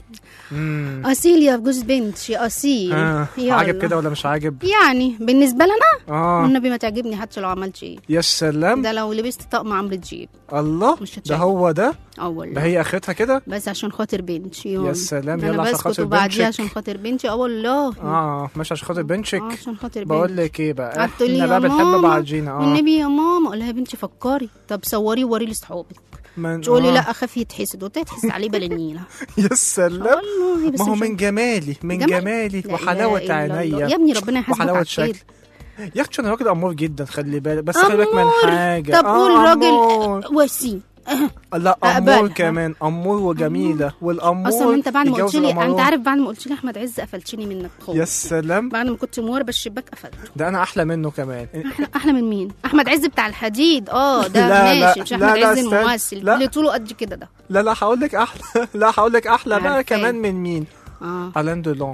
Speaker 4: امم
Speaker 3: اصيل يا جوز بنت يا اصيل
Speaker 4: آه.
Speaker 3: يلا.
Speaker 4: عاجب كده ولا مش عاجب
Speaker 3: يعني بالنسبه لنا
Speaker 4: اه
Speaker 3: والنبي ما تعجبني حتى لو عملت ايه
Speaker 4: يا سلام
Speaker 3: ده لو لبست طقم عمرو دجيب
Speaker 4: الله
Speaker 3: مش
Speaker 4: ده
Speaker 3: هتشاهد.
Speaker 4: هو ده
Speaker 3: اه والله
Speaker 4: ده هي اخرتها كده
Speaker 3: بس عشان خاطر بنتي يلا.
Speaker 4: يا سلام يلا
Speaker 3: انا
Speaker 4: عشان
Speaker 3: بسكت
Speaker 4: خاطر
Speaker 3: وبعديها
Speaker 4: بنتك
Speaker 3: عشان خاطر بنتي اه والله
Speaker 4: اه مش عشان خاطر بنتك
Speaker 3: اه عشان خاطر
Speaker 4: بقول
Speaker 3: بنتي
Speaker 4: لك ايه بقى
Speaker 3: قعدت تقول لي
Speaker 4: احنا
Speaker 3: يا
Speaker 4: بقى بنحب
Speaker 3: ماما
Speaker 4: بعضينا اه
Speaker 3: والنبي يا ماما اقول لها يا بنتي فكري طب صوريه ووريه لاصحابك
Speaker 4: من
Speaker 3: تقولي
Speaker 4: آه.
Speaker 3: لا اخاف يتحسد قلت لها يتحسد عليه بلا
Speaker 4: يا سلام
Speaker 3: والله بس
Speaker 4: ما هو
Speaker 3: مش-
Speaker 4: من جمالي من
Speaker 3: جمال؟
Speaker 4: جمالي
Speaker 3: لا
Speaker 4: وحلاوه
Speaker 3: إله إلا الله. يا
Speaker 4: عينيا
Speaker 3: ابني ربنا يحاسبك
Speaker 4: وحلاوه
Speaker 3: على
Speaker 4: شكل
Speaker 3: كده
Speaker 4: يا اختي انا راجل امور جدا خلي بالك بس خلي بالك من
Speaker 3: أمور.
Speaker 4: حاجه
Speaker 3: طب قول
Speaker 4: آه،
Speaker 3: راجل
Speaker 4: أمور.
Speaker 3: وسيم
Speaker 4: لا
Speaker 3: أقبلها.
Speaker 4: امور كمان امور وجميله والامور
Speaker 3: اصلا انت بعد ما قلت
Speaker 4: يتجوز
Speaker 3: لي
Speaker 4: الأمارات.
Speaker 3: انت عارف بعد ما قلت لي احمد عز قفلتني منك خالص
Speaker 4: يا سلام
Speaker 3: بعد ما كنت مواربه الشباك قفلته
Speaker 4: ده انا احلى منه كمان
Speaker 3: احلى احلى من مين احمد عز بتاع الحديد اه ده
Speaker 4: لا، لا،
Speaker 3: ماشي مش
Speaker 4: لا،
Speaker 3: احمد
Speaker 4: لا،
Speaker 3: عز
Speaker 4: استنى.
Speaker 3: الممثل
Speaker 4: لا.
Speaker 3: اللي طوله قد كده ده
Speaker 4: لا لا هقول لك احلى لا هقول لك احلى بقى
Speaker 3: عارفاه.
Speaker 4: كمان من مين
Speaker 3: اه
Speaker 4: الان دولون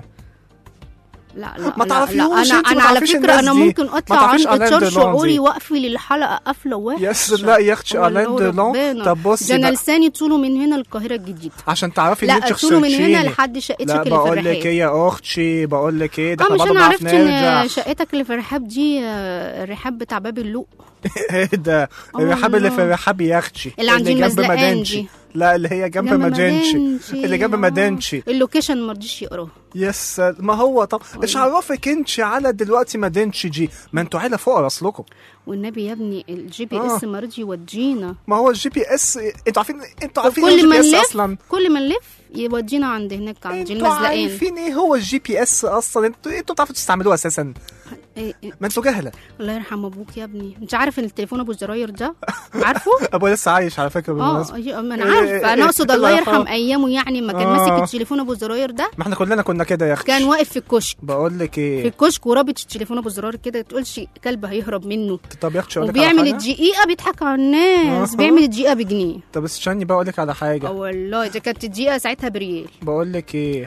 Speaker 3: لا لا
Speaker 4: ما
Speaker 3: لا,
Speaker 4: تعرفيهوش
Speaker 3: لا
Speaker 4: انت،
Speaker 3: انا
Speaker 4: ما
Speaker 3: انا على
Speaker 4: تعرفيش
Speaker 3: فكره
Speaker 4: الناس
Speaker 3: انا
Speaker 4: دي.
Speaker 3: ممكن
Speaker 4: ما
Speaker 3: اطلع
Speaker 4: تعرفيش
Speaker 3: عند
Speaker 4: ألان
Speaker 3: تشار
Speaker 4: ديلون دي.
Speaker 3: شعوري واقفل الحلقه قفله وحشه
Speaker 4: يس لا يا اختي
Speaker 3: والله
Speaker 4: الان دولون
Speaker 3: ربنا.
Speaker 4: طب بصي
Speaker 3: ده انا
Speaker 4: بقى.
Speaker 3: لساني طوله من هنا للقاهره الجديده
Speaker 4: عشان تعرفي ان
Speaker 3: لا
Speaker 4: انت
Speaker 3: طوله من هنا
Speaker 4: خسرتيني
Speaker 3: لحد شقتك
Speaker 4: لا
Speaker 3: اللي في
Speaker 4: بقول لك
Speaker 3: الرحاب
Speaker 4: ايه يا اختي بقول لك ايه ده
Speaker 3: اه
Speaker 4: احنا
Speaker 3: مش
Speaker 4: برضه
Speaker 3: انا
Speaker 4: بنعرف
Speaker 3: عرفت ان
Speaker 4: نرجع
Speaker 3: شقتك اللي في الرحاب دي آه، الرحاب بتاع باب اللوق
Speaker 4: ايه ده الرحاب اللي في الرحاب يا اختي
Speaker 3: اللي عند
Speaker 4: جنب
Speaker 3: المزلقان
Speaker 4: مدينشي
Speaker 3: دي.
Speaker 4: لا اللي هي جنب مدينشي اللي جنب
Speaker 3: آه.
Speaker 4: مدينشي
Speaker 3: اللوكيشن ما رضيش يقراه
Speaker 4: يس ما هو طب ايش عرفك انت على دلوقتي مدينشي دي ما انتوا عيله فقراء اصلكم
Speaker 3: والنبي يا ابني الجي بي
Speaker 4: آه.
Speaker 3: اس ما رضي يودينا
Speaker 4: ما هو الجي بي اس انتوا عارفين انتوا عارفين ايه
Speaker 3: كل
Speaker 4: الجي
Speaker 3: ما
Speaker 4: بي اس
Speaker 3: نلف
Speaker 4: اصلا
Speaker 3: كل ما نلف يودينا عند هناك عند
Speaker 4: انتوا
Speaker 3: المزلقان
Speaker 4: عارفين ايه هو الجي بي اس اصلا انتوا انتوا بتعرفوا تستعملوه اساسا
Speaker 3: إيه إيه.
Speaker 4: ما انتوا جهله
Speaker 3: الله يرحم ابوك يا ابني انت عارف ان التليفون ابو الزراير ده عارفه
Speaker 4: ابويا لسه عايش على فكره
Speaker 3: اه
Speaker 4: بالمناسبه
Speaker 3: أي- ما انا
Speaker 4: إيه،
Speaker 3: عارفه
Speaker 4: إيه،
Speaker 3: انا اقصد الله
Speaker 4: الله
Speaker 3: يرحم
Speaker 4: يرحمه.
Speaker 3: ايامه يعني ما كان
Speaker 4: آه.
Speaker 3: ماسك التليفون ابو الزراير ده
Speaker 4: ما احنا كلنا كنا كده يا اختي
Speaker 3: كان واقف في الكشك
Speaker 4: بقول لك
Speaker 3: في
Speaker 4: ايه
Speaker 3: الكشك ورابط التليفون ابو الزرار كده تقولش كلب هيهرب منه
Speaker 4: طب يا اختي اقول لك على
Speaker 3: وبيعمل
Speaker 4: حاجة؟
Speaker 3: الدقيقه بيضحك على الناس
Speaker 4: آه.
Speaker 3: بيعمل الدقيقه بجنيه
Speaker 4: طب استني بقى اقول لك على
Speaker 3: اه
Speaker 4: حاجه
Speaker 3: والله ده كانت الدقيقه ساعتها بريال
Speaker 4: بقول لك ايه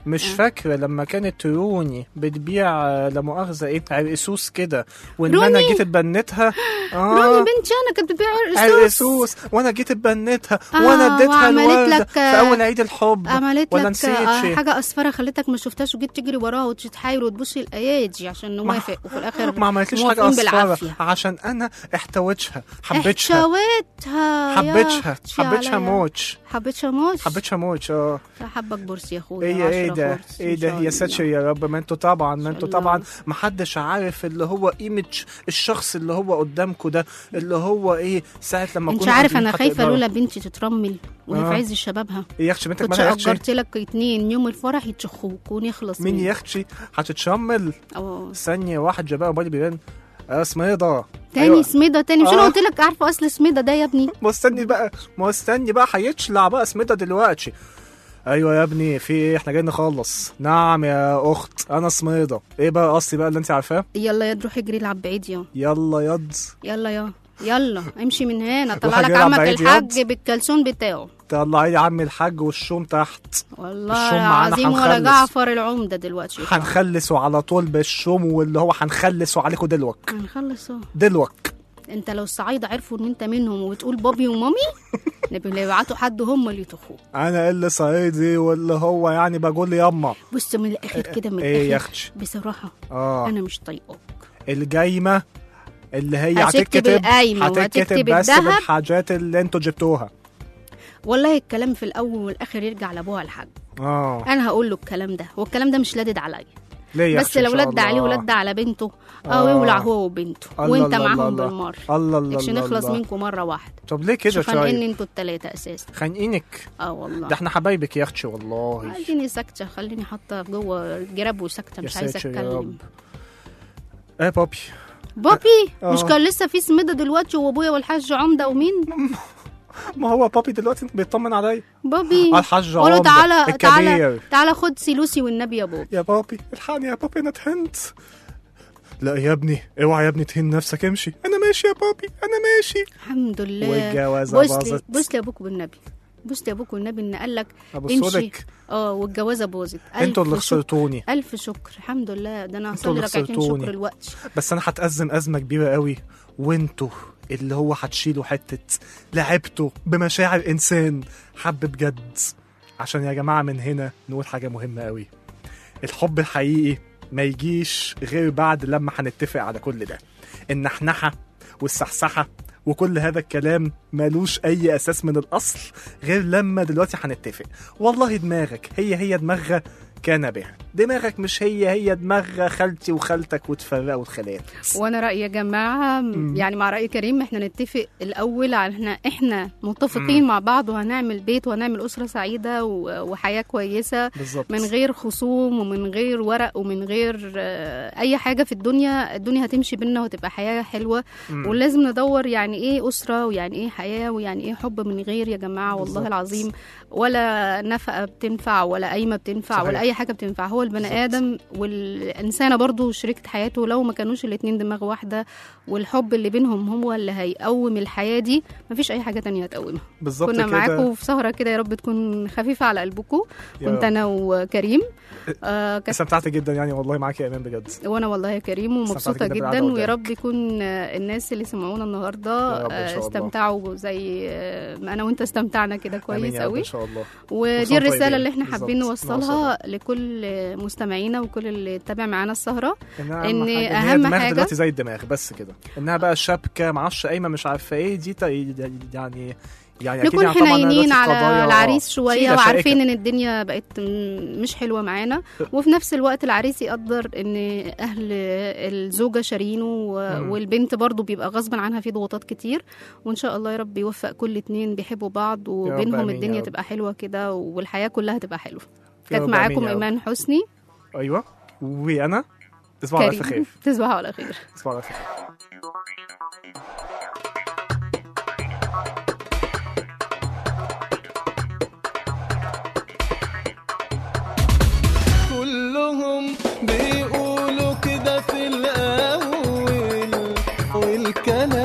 Speaker 4: مش
Speaker 3: آه.
Speaker 4: فاكره لما كانت روني بتبيع آه، لا مؤاخذه ايه عرقسوس كده وان انا
Speaker 3: روني؟
Speaker 4: جيت اتبنتها اه
Speaker 3: روني بنتي انا كنت ببيع
Speaker 4: عرقسوس وانا جيت اتبنتها
Speaker 3: آه،
Speaker 4: وانا اديتها
Speaker 3: وعملت
Speaker 4: الورده
Speaker 3: لك،
Speaker 4: في اول عيد الحب
Speaker 3: عملت
Speaker 4: ولا
Speaker 3: لك
Speaker 4: نسيتش
Speaker 3: آه، حاجه اصفره خلتك ما شفتهاش وجيت تجري وراها وتتحايل وتبصي الايادي عشان نوافق وفي الاخر
Speaker 4: ما عملتليش حاجه
Speaker 3: موافقين
Speaker 4: اصفره
Speaker 3: بالعافيه
Speaker 4: عشان انا احتويتها حبيتها
Speaker 3: احتويتها يا
Speaker 4: حبيتها
Speaker 3: أختي
Speaker 4: حبيتها
Speaker 3: عليا.
Speaker 4: موتش
Speaker 3: حبيتها موت
Speaker 4: حبيتها موتش اه
Speaker 3: حبك بورسي يا اخويا
Speaker 4: ايه ايه
Speaker 3: عشرة
Speaker 4: ده
Speaker 3: فورس
Speaker 4: ايه
Speaker 3: إن
Speaker 4: ده
Speaker 3: شاء
Speaker 4: يا
Speaker 3: الله.
Speaker 4: ساتر يا رب ما انتوا طبعا ما
Speaker 3: شاء
Speaker 4: انتوا
Speaker 3: الله.
Speaker 4: طبعا ما حدش عارف اللي هو قيمه الشخص اللي هو قدامكم ده اللي هو ايه ساعه لما
Speaker 3: انت
Speaker 4: تكونوا
Speaker 3: عارف
Speaker 4: قاعدين
Speaker 3: انا خايفه
Speaker 4: هتقدروا.
Speaker 3: لولا بنتي تترمل وهي
Speaker 4: آه.
Speaker 3: في عز شبابها
Speaker 4: ايه يا اختي بنتك
Speaker 3: كنت
Speaker 4: مالها يا اختي
Speaker 3: اجرت لك اتنين يوم الفرح يتشخوك ونخلص
Speaker 4: مين
Speaker 3: منه.
Speaker 4: يا اختي هتتشمل
Speaker 3: اه
Speaker 4: ثانيه واحد جابها موبايلي بيبان آه، اسمه ايه ده
Speaker 3: تاني
Speaker 4: أيوة.
Speaker 3: سميدة تاني مش انا
Speaker 4: آه.
Speaker 3: قلت لك عارفه اصل سميدة ده يا ابني
Speaker 4: ما استني بقى ما استني بقى هيتشلع بقى سميدة دلوقتي ايوه يا ابني في ايه احنا جايين نخلص نعم يا اخت انا سميدة ايه بقى اصلي بقى اللي انت عارفاه
Speaker 3: يلا يا روح اجري العب بعيد يا
Speaker 4: يلا يض
Speaker 3: يلا يا يلا امشي من هنا طلع
Speaker 4: روح
Speaker 3: لك
Speaker 4: أجري ألعب
Speaker 3: عمك
Speaker 4: بعيد
Speaker 3: الحاج
Speaker 4: ياض.
Speaker 3: بالكلسون بتاعه
Speaker 4: طلعي لي عم الحاج والشوم تحت
Speaker 3: والله
Speaker 4: الشوم معانا
Speaker 3: العظيم ولا
Speaker 4: هنخلص.
Speaker 3: جعفر العمدة دلوقتي
Speaker 4: هنخلصوا على طول بالشوم واللي هو هنخلصوا عليكم دلوك
Speaker 3: هنخلص اهو
Speaker 4: دلوك
Speaker 3: انت لو الصعايدة عرفوا ان انت منهم وبتقول بابي ومامي نبقى يبعتوا حد هم اللي يطخوه
Speaker 4: انا اللي صعيدي واللي هو يعني بقول ياما
Speaker 3: بص من الاخر كده من
Speaker 4: ايه يا
Speaker 3: الاخر
Speaker 4: اختي
Speaker 3: بصراحة
Speaker 4: اه
Speaker 3: انا مش طايقاك
Speaker 4: الجايمه اللي هي
Speaker 3: هتكتب
Speaker 4: هتتكتب
Speaker 3: القايمة
Speaker 4: هتتكتب
Speaker 3: وهتكتب
Speaker 4: بس
Speaker 3: الدهب.
Speaker 4: بالحاجات اللي انتوا جبتوها
Speaker 3: والله الكلام في الاول والاخر يرجع لابوها الحاج
Speaker 4: اه
Speaker 3: انا هقول له الكلام ده والكلام ده مش لادد عليا
Speaker 4: ليه يا
Speaker 3: بس
Speaker 4: أختي إن
Speaker 3: لو
Speaker 4: شاء
Speaker 3: لد عليه
Speaker 4: الله؟
Speaker 3: ولد على بنته
Speaker 4: آه.
Speaker 3: اه يولع هو وبنته
Speaker 4: الله
Speaker 3: وانت
Speaker 4: الله
Speaker 3: معاهم
Speaker 4: الله.
Speaker 3: بالمره
Speaker 4: الله الله
Speaker 3: عشان
Speaker 4: الله
Speaker 3: نخلص
Speaker 4: الله.
Speaker 3: منكم مره واحده
Speaker 4: طب ليه كده
Speaker 3: شوف ان
Speaker 4: شويه
Speaker 3: انتوا التلاته اساسا
Speaker 4: خانقينك
Speaker 3: اه والله
Speaker 4: ده احنا حبايبك يا اختي والله
Speaker 3: عايزيني ساكته خليني حاطه جوه الجراب وساكته
Speaker 4: يا
Speaker 3: مش عايزه
Speaker 4: ساتر يا
Speaker 3: اتكلم
Speaker 4: رب. ايه بابي
Speaker 3: بابي
Speaker 4: آه.
Speaker 3: مش كان لسه في سميدة دلوقتي وابويا والحاج عمده ومين
Speaker 4: ما هو بابي دلوقتي بيطمن عليا
Speaker 3: بابي
Speaker 4: الحاج
Speaker 3: قولوا
Speaker 4: عمدة
Speaker 3: تعالى تعالى
Speaker 4: الكبير
Speaker 3: تعالى خد سيلوسي والنبي يا بابي
Speaker 4: يا بابي الحقني يا بابي انا اتهنت لا يا ابني اوعى يا ابني تهين نفسك امشي انا ماشي يا بابي انا ماشي
Speaker 3: الحمد لله
Speaker 4: والجوازة
Speaker 3: بص لي
Speaker 4: باظت.
Speaker 3: بص لي ابوك بالنبي بص لي ابوك والنبي ان قال لك
Speaker 4: ابص
Speaker 3: امشي
Speaker 4: لك
Speaker 3: اه والجوازه باظت ألف
Speaker 4: انتوا اللي
Speaker 3: شكر-
Speaker 4: خسرتوني
Speaker 3: ألف شكر الحمد لله ده أنا
Speaker 4: انتوا
Speaker 3: هصلي
Speaker 4: اللي
Speaker 3: ركعتين
Speaker 4: خسرتوني.
Speaker 3: شكر الوقت
Speaker 4: بس انا هتأزم ازمه كبيره قوي وانتوا اللي هو هتشيلوا حته لعبته بمشاعر انسان حب بجد عشان يا جماعه من هنا نقول حاجه مهمه قوي الحب الحقيقي ما يجيش غير بعد لما هنتفق على كل ده النحنحه والسحسحه وكل هذا الكلام ملوش اي اساس من الاصل غير لما دلوقتي هنتفق والله دماغك هي هي دماغها كان بها دماغك مش هي هي دماغ خالتي وخالتك وتفرقوا الخالات
Speaker 3: وانا رايي يا جماعه
Speaker 4: مم.
Speaker 3: يعني مع راي كريم احنا نتفق الاول على احنا احنا متفقين مع بعض وهنعمل بيت وهنعمل اسره سعيده و- وحياه كويسه
Speaker 4: بالظبط
Speaker 3: من غير خصوم ومن غير ورق ومن غير آه، اي حاجه في الدنيا الدنيا هتمشي بينا وتبقى حياه حلوه
Speaker 4: مم.
Speaker 3: ولازم ندور يعني ايه اسره ويعني ايه حياه ويعني ايه حب من غير يا جماعه والله
Speaker 4: بالظبط.
Speaker 3: العظيم ولا نفقه بتنفع ولا قايمه بتنفع
Speaker 4: صحيح.
Speaker 3: ولا اي حاجه بتنفع هو البني
Speaker 4: بالظبط.
Speaker 3: ادم والانسانه برضو شريكه حياته لو ما كانوش الاتنين دماغ واحده والحب اللي بينهم هو اللي هيقوم الحياه دي مفيش اي حاجه تانية هتقومها
Speaker 4: بالظبط
Speaker 3: كنا
Speaker 4: كده
Speaker 3: معاكم في سهره كده يا رب تكون خفيفه على قلبكم
Speaker 4: يا
Speaker 3: كنت
Speaker 4: رب.
Speaker 3: انا وكريم آه كانت
Speaker 4: استمتعت جدا يعني والله معاك يا ايمان بجد
Speaker 3: وانا والله يا كريم ومبسوطه
Speaker 4: استمتعت جدا
Speaker 3: جدا
Speaker 4: بالقعدة
Speaker 3: ويا
Speaker 4: قدامك.
Speaker 3: رب يكون آه، الناس اللي سمعونا النهارده
Speaker 4: يا رب إن
Speaker 3: آه،
Speaker 4: شاء الله.
Speaker 3: استمتعوا زي آه، ما انا وانت استمتعنا كده
Speaker 4: آمين
Speaker 3: كويس
Speaker 4: يا رب
Speaker 3: قوي
Speaker 4: ان شاء الله
Speaker 3: ودي
Speaker 4: وصوت
Speaker 3: الرساله
Speaker 4: طيبين.
Speaker 3: اللي احنا حابين
Speaker 4: بالظبط.
Speaker 3: نوصلها لكل مستمعينا وكل اللي اتابع معانا السهره
Speaker 4: إنها
Speaker 3: إن
Speaker 4: حاجة-
Speaker 3: أهم
Speaker 4: هي دماغ
Speaker 3: حاجة-
Speaker 4: دلوقتي زي الدماغ بس كده انها بقى شبكه معرفش قايمه مش عارفه ايه دي تا- يعني يعني أكيد
Speaker 3: نكون
Speaker 4: يعني طبعاً
Speaker 3: حنينين
Speaker 4: دلوقتي
Speaker 3: على
Speaker 4: قضايا-
Speaker 3: العريس
Speaker 4: في
Speaker 3: شويه
Speaker 4: ده
Speaker 3: وعارفين
Speaker 4: شائكة.
Speaker 3: ان الدنيا بقت م- مش حلوه معانا وفي نفس الوقت العريس يقدر ان اهل الزوجه شارينه و-
Speaker 4: مم.
Speaker 3: والبنت برضو بيبقى غصبا عنها في ضغوطات كتير وان شاء الله يا رب يوفق كل اتنين بيحبوا بعض وبينهم
Speaker 4: آمين يا
Speaker 3: الدنيا
Speaker 4: رب.
Speaker 3: تبقى حلوه كده والحياه كلها تبقى حلوه
Speaker 4: يا
Speaker 3: كانت
Speaker 4: رب
Speaker 3: معاكم
Speaker 4: آمين يا رب.
Speaker 3: ايمان حسني
Speaker 4: ايوه وانا تصبحوا على الف
Speaker 3: كريم
Speaker 4: خير
Speaker 3: تصبحوا على خير
Speaker 4: تصبحوا على الف خير
Speaker 5: كلهم بيقولوا كده في الأول والكلام